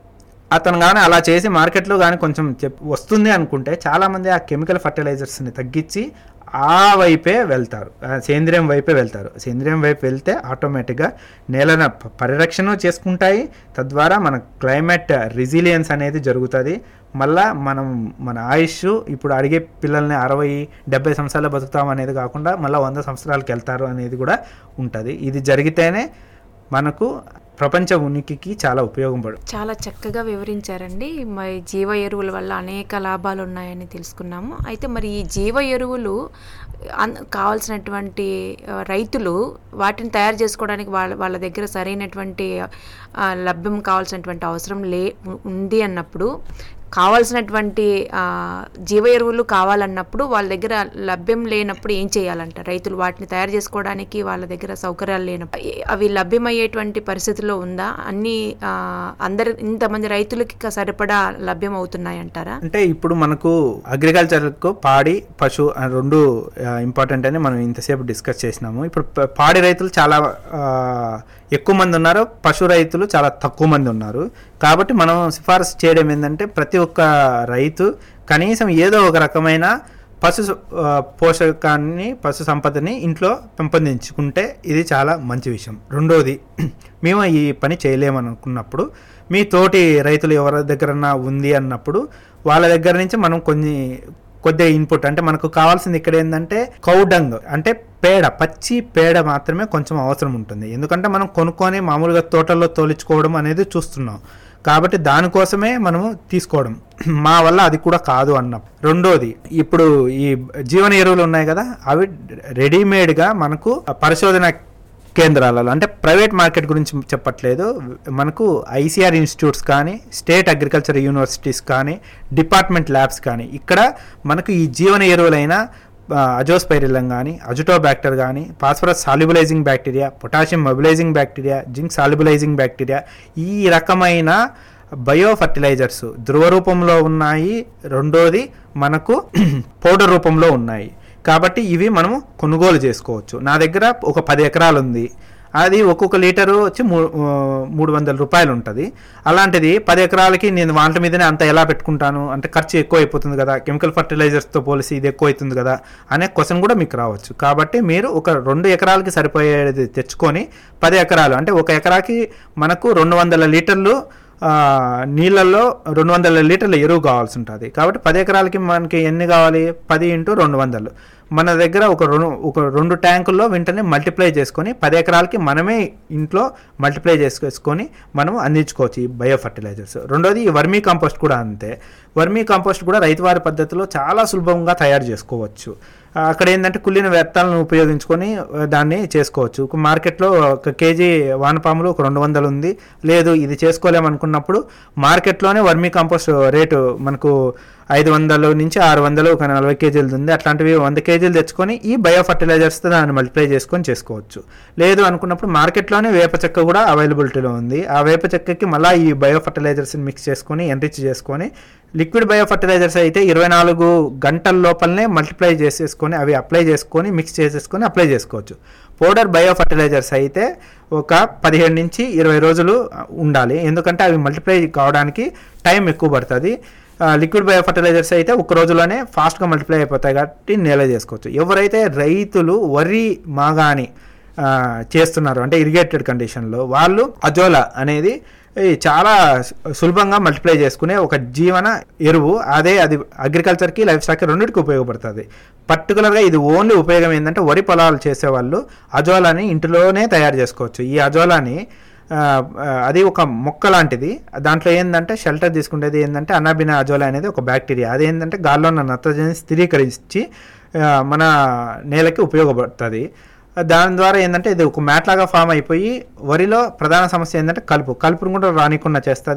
అతను కానీ అలా చేసి మార్కెట్లో కానీ కొంచెం చెప్ వస్తుంది అనుకుంటే చాలామంది ఆ కెమికల్ ఫర్టిలైజర్స్ని తగ్గించి ఆ వైపే వెళ్తారు ఆ సేంద్రియం వైపే వెళ్తారు సేంద్రియం వైపు వెళ్తే ఆటోమేటిక్గా నేలన ప- పరిరక్షణ చేసుకుంటాయి తద్వారా మన క్లైమేట్ రెసిలియన్స్ అనేది జరుగుతుంది మళ్ళా మనం మన ఆయుష్ ఇప్పుడు అడిగే పిల్లల్ని అరవై డెబ్బై సంవత్సరాలు బతుకుతాం అనేది కాకుండా మళ్ళీ వంద సంవత్సరాలకు వెళ్తారు అనేది కూడా ఉంటుంది ఇది జరిగితేనే మనకు ప్రపంచ ఉనికికి చాలా ఉపయోగపడు
చాలా చక్కగా వివరించారండి మరి జీవ ఎరువుల వల్ల అనేక లాభాలు ఉన్నాయని తెలుసుకున్నాము అయితే మరి ఈ జీవ ఎరువులు అన్- కావాల్సినటువంటి ఆ, రైతులు వాటిని తయారు చేసుకోవడానికి వాళ్ళ వాళ్ళ దగ్గర సరైనటువంటి ఆ, లభ్యం కావాల్సినటువంటి అవసరం లే ఉ- ఉంది అన్నప్పుడు కావాల్సినటువంటి ఆ, జీవ ఎరువులు కావాలన్నప్పుడు వాళ్ళ దగ్గర లభ్యం లేనప్పుడు ఏం చేయాలంట రైతులు వాటిని తయారు చేసుకోవడానికి వాళ్ళ దగ్గర సౌకర్యాలు లేనప్పుడు ఏ- అవి లభ్యమయ్యేటువంటి పరిస్థితిలో ఉందా అన్ని ఆ, అందరి ఇంతమంది రైతులకి క- సరిపడా లభ్యం అవుతున్నాయి అంటారా
అంటే ఇప్పుడు మనకు అగ్రికల్చర్కు పాడి పశు ఆ రెండు ఇంపార్టెంట్ అని మనం ఇంతసేపు డిస్కస్ చేసినాము ఇప్పుడు ప- పాడి రైతులు చాలా ఆ, ఎక్కువ మంది ఉన్నారు పశు రైతులు చాలా తక్కువ మంది ఉన్నారు కాబట్టి మనం సిఫారసు చేయడం ఏంటంటే ప్రతి ఒక్క రైతు కనీసం ఏదో ఒక రకమైన పశు ఆ, పోషకాన్ని పశు సంపదని ఇంట్లో పెంపొందించుకుంటే ఇది చాలా మంచి విషయం రెండోది మేము ఈ పని చేయలేమనుకున్నప్పుడు మీ తోటి రైతులు ఎవరి దగ్గరన్నా ఉంది అన్నప్పుడు వాళ్ళ దగ్గర నుంచి మనం కొన్ని కొద్దిగా ఇన్పుట్ అంటే మనకు కావాల్సింది ఇక్కడ ఏంటంటే కౌడంగ్ అంటే పేడ పచ్చి పేడ మాత్రమే కొంచెం అవసరం ఉంటుంది ఎందుకంటే మనం కొనుక్కొని మామూలుగా తోటల్లో తోలించుకోవడం అనేది చూస్తున్నాం కాబట్టి దానికోసమే మనము తీసుకోవడం మా వల్ల అది కూడా కాదు అన్న రెండోది ఇప్పుడు ఈ జీవన ఎరువులు ఉన్నాయి కదా అవి రెడీమేడ్గా మనకు పరిశోధన కేంద్రాలలో అంటే ప్రైవేట్ మార్కెట్ గురించి చెప్పట్లేదు మనకు ఐసీఆర్ ఇన్స్టిట్యూట్స్ కానీ స్టేట్ అగ్రికల్చర్ యూనివర్సిటీస్ కానీ డిపార్ట్మెంట్ ల్యాబ్స్ కానీ ఇక్కడ మనకు ఈ జీవన ఎరువులైన అజోస్పైరిలం కానీ అజుటోబ్యాక్టర్ కానీ phosphorus solubilizing bacteria potassium mobilizing bacteria zinc solubilizing bacteria ఈ రకమైన బయో ఫర్టిలైజర్స్ ధ్రువ రూపంలో ఉన్నాయి రెండోది మనకు పౌడర్ రూపంలో ఉన్నాయి కాబట్టి ఇవి మనము కొనుగోలు చేసుకోవచ్చు నా దగ్గర ఒక పది ఎకరాలు ఉంది అది ఒక్కొక్క లీటరు వచ్చి మూ ఆ, మూడు వందల రూపాయలు ఉంటుంది అలాంటిది పది ఎకరాలకి నేను వాటి మీదనే అంత ఎలా పెట్టుకుంటాను అంటే ఖర్చు ఎక్కువ అయిపోతుంది కదా కెమికల్ ఫర్టిలైజర్స్తో పోలిసి ఇది ఎక్కువ అవుతుంది కదా అనే క్వశ్చన్ కూడా మీకు రావచ్చు కాబట్టి మీరు ఒక రెండు ఎకరాలకి సరిపోయేది తెచ్చుకొని పది ఎకరాలు అంటే ఒక ఎకరాకి మనకు రెండు వందల లీటర్లు ఆ, నీళ్ళల్లో రెండు వందల లీటర్ల ఎరువు కావాల్సి ఉంటుంది కాబట్టి పది ఎకరాలకి మనకి ఎన్ని కావాలి పది ఇంటూ రెండు వందలు మన దగ్గర ఒక రెండు ఒక రెండు ట్యాంకుల్లో వెంటనే మల్టిప్లై చేసుకొని పది ఎకరాలకి మనమే ఇంట్లో మల్టిప్లై చేసుకొని మనం అందించుకోవచ్చు ఈ బయో ఫర్టిలైజర్స్ రెండోది ఈ వర్మీ కాంపోస్ట్ కూడా అంతే వర్మీ కాంపోస్ట్ కూడా రైతువారి పద్ధతిలో చాలా సులభంగా తయారు చేసుకోవచ్చు ఆ, అక్కడ ఏంటంటే కుళ్ళిన వ్యర్థాలను ఉపయోగించుకొని ఆ, దాన్ని చేసుకోవచ్చు ఒక మార్కెట్లో ఒక కేజీ వానపాములు ఒక రెండు వందలు ఉంది లేదు ఇది చేసుకోలేమనుకున్నప్పుడు మార్కెట్లోనే వర్మీ కాంపోస్ట్ రేటు మనకు ఐదు వందలు నుంచి ఆరు వందలు ఒక నలభై కేజీలు ఉంది అట్లాంటివి వంద కేజీలు తెచ్చుకొని ఈ బయో ఫర్టిలైజర్స్తో దాన్ని మల్టిప్లై చేసుకొని చేసుకోవచ్చు లేదు అనుకున్నప్పుడు మార్కెట్లోనే వేప చెక్క కూడా అవైలబిలిటీలో ఉంది ఆ వేప చెక్కకి మళ్ళీ ఈ బయో ఫర్టిలైజర్స్ని మిక్స్ చేసుకొని ఎన్రిచ్ చేసుకొని లిక్విడ్ బయో ఫర్టిలైజర్స్ అయితే ఇరవై నాలుగు గంటల లోపలనే మల్టిప్లై చేసేసుకొని అవి అప్లై చేసుకొని మిక్స్ చేసేసుకొని అప్లై చేసుకోవచ్చు పౌడర్ బయో ఫర్టిలైజర్స్ అయితే ఒక పదిహేడు నుంచి ఇరవై రోజులు ఉండాలి ఎందుకంటే అవి మల్టిప్లై కావడానికి టైం ఎక్కువ పడుతుంది లిక్విడ్ బయో ఫర్టిలైజర్స్ అయితే ఒక రోజులోనే ఫాస్ట్గా మల్టిప్లై అయిపోతాయి కాబట్టి నేల చేసుకోవచ్చు ఎవరైతే రైతులు వరి మాగాని ఆ, చేస్తున్నారు అంటే ఇరిగేటెడ్ కండిషన్లో వాళ్ళు అజోలా అనేది ఈ చాలా సు- సులభంగా మల్టిప్లై చేసుకునే ఒక జీవన ఎరువు అదే అది అగ్రికల్చర్కి లైఫ్ స్టాక్కి రెండింటికి ఉపయోగపడుతుంది పర్టికులర్గా ఇది ఓన్లీ ఉపయోగం ఏంటంటే వరి పొలాలు చేసేవాళ్ళు అజోలాని ఇంటిలోనే తయారు చేసుకోవచ్చు ఈ అజోలాని ఆ, ఆ, అది ఒక మొక్క లాంటిది దాంట్లో ఏంటంటే షెల్టర్ తీసుకునేది ఏంటంటే అనాబినా అజోలా అనేది ఒక బ్యాక్టీరియా అది ఏంటంటే గాల్లో ఉన్న నత్రజని స్థిరీకరించి ఆ, మన నేలకి ఉపయోగపడుతుంది దాని ద్వారా ఏంటంటే ఇది ఒక మ్యాట్ లాగా ఫామ్ అయిపోయి వరిలో ప్రధాన సమస్య ఏంటంటే కలుపు కలుపును కూడా రానికుండా చేస్తుంది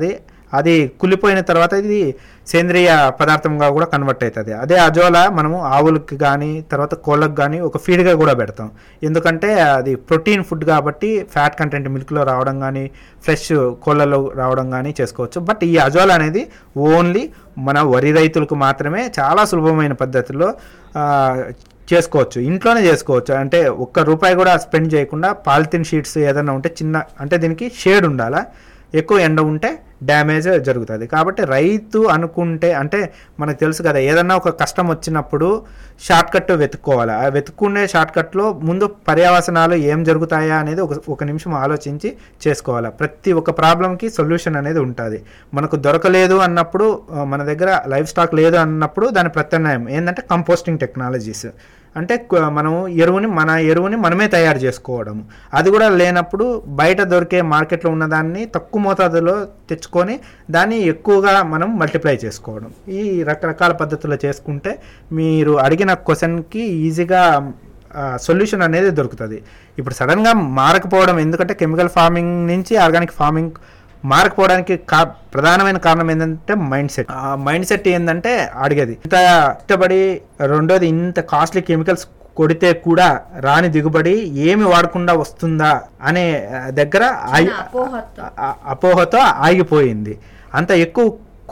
అది కుళ్ళిపోయిన తర్వాత ఇది సేంద్రియ పదార్థంగా కూడా కన్వర్ట్ అవుతుంది అదే అజోలా మనము ఆవులకి కానీ తర్వాత కోళ్ళకి కానీ ఒక ఫీడ్గా కూడా పెడతాం ఎందుకంటే అది ప్రోటీన్ ఫుడ్ కాబట్టి ఫ్యాట్ కంటెంట్ మిల్క్లో రావడం కానీ ఫ్రెష్ కోళ్ళలో రావడం కానీ చేసుకోవచ్చు బట్ ఈ అజోలా అనేది ఓన్లీ మన వరి రైతులకు మాత్రమే చాలా సులభమైన పద్ధతిలో ఆ, చేసుకోవచ్చు ఇంట్లోనే చేసుకోవచ్చు అంటే ఒక్క రూపాయి కూడా స్పెండ్ చేయకుండా పాలిథిన్ షీట్స్ ఏదైనా ఉంటే చిన్న అంటే దీనికి షేడ్ ఉండాలా ఎక్కువ ఎండ ఉంటే డ్యామేజ్ జరుగుతుంది కాబట్టి రైతు అనుకుంటే అంటే మనకు తెలుసు కదా ఏదన్నా ఒక కష్టం వచ్చినప్పుడు షార్ట్ కట్ వెతుక్కోవాలి ఆ వెతుక్కునే షార్ట్ కట్లో ముందు పర్యావసనాలు ఏం జరుగుతాయా అనేది ఒక ఒక నిమిషం ఆలోచించి చేసుకోవాలి ప్రతి ఒక్క ప్రాబ్లంకి సొల్యూషన్ అనేది ఉంటుంది మనకు దొరకలేదు అన్నప్పుడు ఆ, మన దగ్గర లైఫ్ స్టాక్ లేదు అన్నప్పుడు దాని ప్రత్యామ్నాయం ఏంటంటే కంపోస్టింగ్ టెక్నాలజీస్ అంటే కు- మనం ఎరువుని మన ఎరువుని మనమే తయారు చేసుకోవడం అది కూడా లేనప్పుడు బయట దొరికే మార్కెట్లో ఉన్నదాన్ని తక్కువ మోతాదులో తెచ్చుకొని దాన్ని ఎక్కువగా మనం మల్టిప్లై చేసుకోవడం ఈ రకరకాల పద్ధతుల్లో చేసుకుంటే మీరు అడిగిన క్వశ్చన్కి ఈజీగా సొల్యూషన్ అనేది దొరుకుతుంది ఇప్పుడు సడన్గా మారకపోవడం ఎందుకంటే కెమికల్ ఫార్మింగ్ నుంచి ఆర్గానిక్ ఫార్మింగ్ మారకపోవడానికి కా ప్రధానమైన కారణం ఏంటంటే మైండ్ సెట్ ఆ మైండ్ సెట్ ఏంటంటే అడిగేది ఇంత ఇష్టపడి రెండోది ఇంత కాస్ట్లీ కెమికల్స్ కొడితే కూడా రాని దిగుబడి ఏమి వాడకుండా వస్తుందా అనే ఆ, దగ్గర ఆగి- ఆ- అపోహతో ఆగిపోయింది అంత ఎక్కువ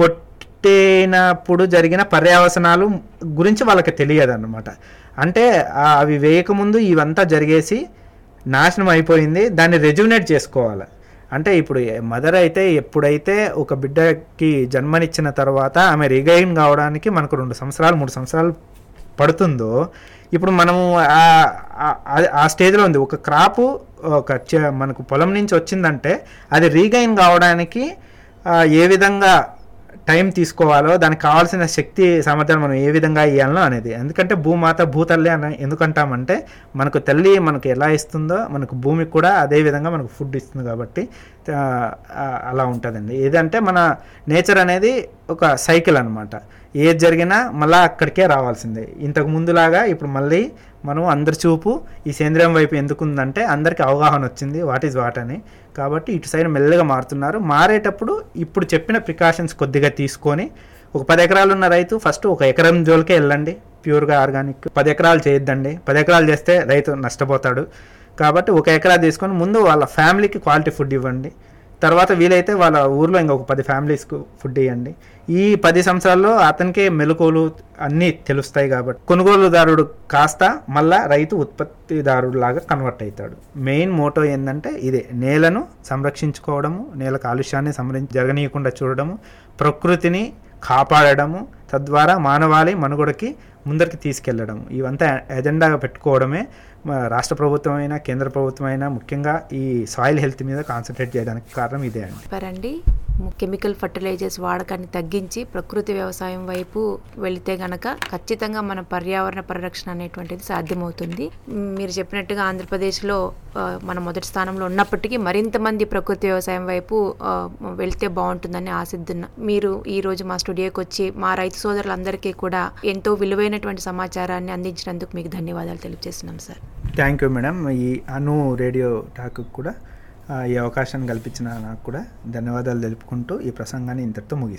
కొట్టినప్పుడు జరిగిన పర్యావసనాలు గురించి వాళ్ళకి తెలియదు అనమాట అంటే ఆ అవి వేయకముందు ఇవంతా జరిగేసి నాశనం అయిపోయింది దాన్ని రెజ్యునేట్ చేసుకోవాలి అంటే ఇప్పుడు మదర్ అయితే ఎప్పుడైతే ఒక బిడ్డకి జన్మనిచ్చిన తర్వాత ఆమె రిగైన్ కావడానికి మనకు రెండు సంవత్సరాలు మూడు సంవత్సరాలు పడుతుందో ఇప్పుడు మనము ఆ- ఆ- ఆ- ఆ స్టేజ్లో ఉంది ఒక క్రాపు ఒక చె- మనకు పొలం నుంచి వచ్చిందంటే అది రీగైన్ కావడానికి ఆ, ఏ విధంగా టైం తీసుకోవాలో దానికి కావాల్సిన శక్తి సామర్థ్యాలు మనం ఏ విధంగా ఇవ్వాలో అనేది ఎందుకంటే భూమాత భూతల్లి అని ఎందుకంటామంటే మనకు తల్లి మనకు ఎలా ఇస్తుందో మనకు భూమికి కూడా అదే విధంగా మనకు ఫుడ్ ఇస్తుంది కాబట్టి ఆ, ఆ, అలా ఉంటుందండి ఏదంటే మన నేచర్ అనేది ఒక సైకిల్ అనమాట ఏది జరిగినా మళ్ళీ అక్కడికే రావాల్సిందే ఇంతకు ముందులాగా ఇప్పుడు మళ్ళీ మనం అందరి చూపు ఈ సేంద్రియం వైపు ఎందుకుందంటే అందరికి అవగాహన వచ్చింది వాట్ ఈజ్ వాట్ అని కాబట్టి ఇటు సైడ్ మెల్లగా మారుతున్నారు మారేటప్పుడు ఇప్పుడు చెప్పిన ప్రికాషన్స్ కొద్దిగా తీసుకొని ఒక పది ఎకరాలు ఉన్న రైతు ఫస్ట్ ఒక ఎకరం జోలికే వెళ్ళండి ప్యూర్గా ఆర్గానిక్ పది ఎకరాలు చేయొద్దండి పది ఎకరాలు చేస్తే రైతు నష్టపోతాడు కాబట్టి ఒక ఎకరా తీసుకొని ముందు వాళ్ళ ఫ్యామిలీకి క్వాలిటీ ఫుడ్ ఇవ్వండి తర్వాత వీలైతే వాళ్ళ ఊర్లో ఇంకొక పది ఫ్యామిలీస్కు ఫుడ్ ఇవ్వండి ఈ పది సంవత్సరాల్లో అతనికే మెలకువలు అన్నీ తెలుస్తాయి కాబట్టి కొనుగోలుదారుడు కాస్త మళ్ళా రైతు ఉత్పత్తిదారుడు లాగా కన్వర్ట్ అవుతాడు మెయిన్ మోటో ఏంటంటే ఇదే నేలను సంరక్షించుకోవడము నేల కాలుష్యాన్ని సంర జరగనీయకుండా చూడడము ప్రకృతిని కాపాడడము తద్వారా మానవాళి మనుగడకి ముందరికి తీసుకెళ్లడం ఇవంతా ఎజెండాగా పెట్టుకోవడమే మా రాష్ట్ర ప్రభుత్వం అయినా కేంద్ర ప్రభుత్వం అయినా ముఖ్యంగా ఈ సాయిల్ హెల్త్ మీద కాన్సన్ట్రేట్ చేయడానికి కారణం ఇదే అండి
చెప్పారండి కెమికల్ ఫర్టిలైజర్స్ వాడకాన్ని తగ్గించి ప్రకృతి వ్యవసాయం వైపు వెళితే గనక ఖచ్చితంగా మన పర్యావరణ పరిరక్షణ అనేటువంటిది సాధ్యమవుతుంది మ్, మీరు చెప్పినట్టుగా ఆంధ్రప్రదేశ్లో ఆ, మన మొదటి స్థానంలో ఉన్నప్పటికీ మరింత మంది ప్రకృతి వ్యవసాయం వైపు ఆ, వెళ్తే బాగుంటుందని ఆశిద్దున్నా మీరు ఈ రోజు మా స్టూడియోకి వచ్చి మా రైతు సోదరులందరికీ కూడా ఎంతో విలువైనటువంటి సమాచారాన్ని అందించినందుకు మీకు ధన్యవాదాలు తెలియజేస్తున్నాం సార్
థ్యాంక్ యూ మేడం ఈ అను రేడియో టాక్ కూడా ఆ, ఈ అవకాశాన్ని కల్పించిన నాకు కూడా ధన్యవాదాలు తెలుపుకుంటూ ఈ ప్రసంగాన్ని ఇంతటితో ముగిస్తాను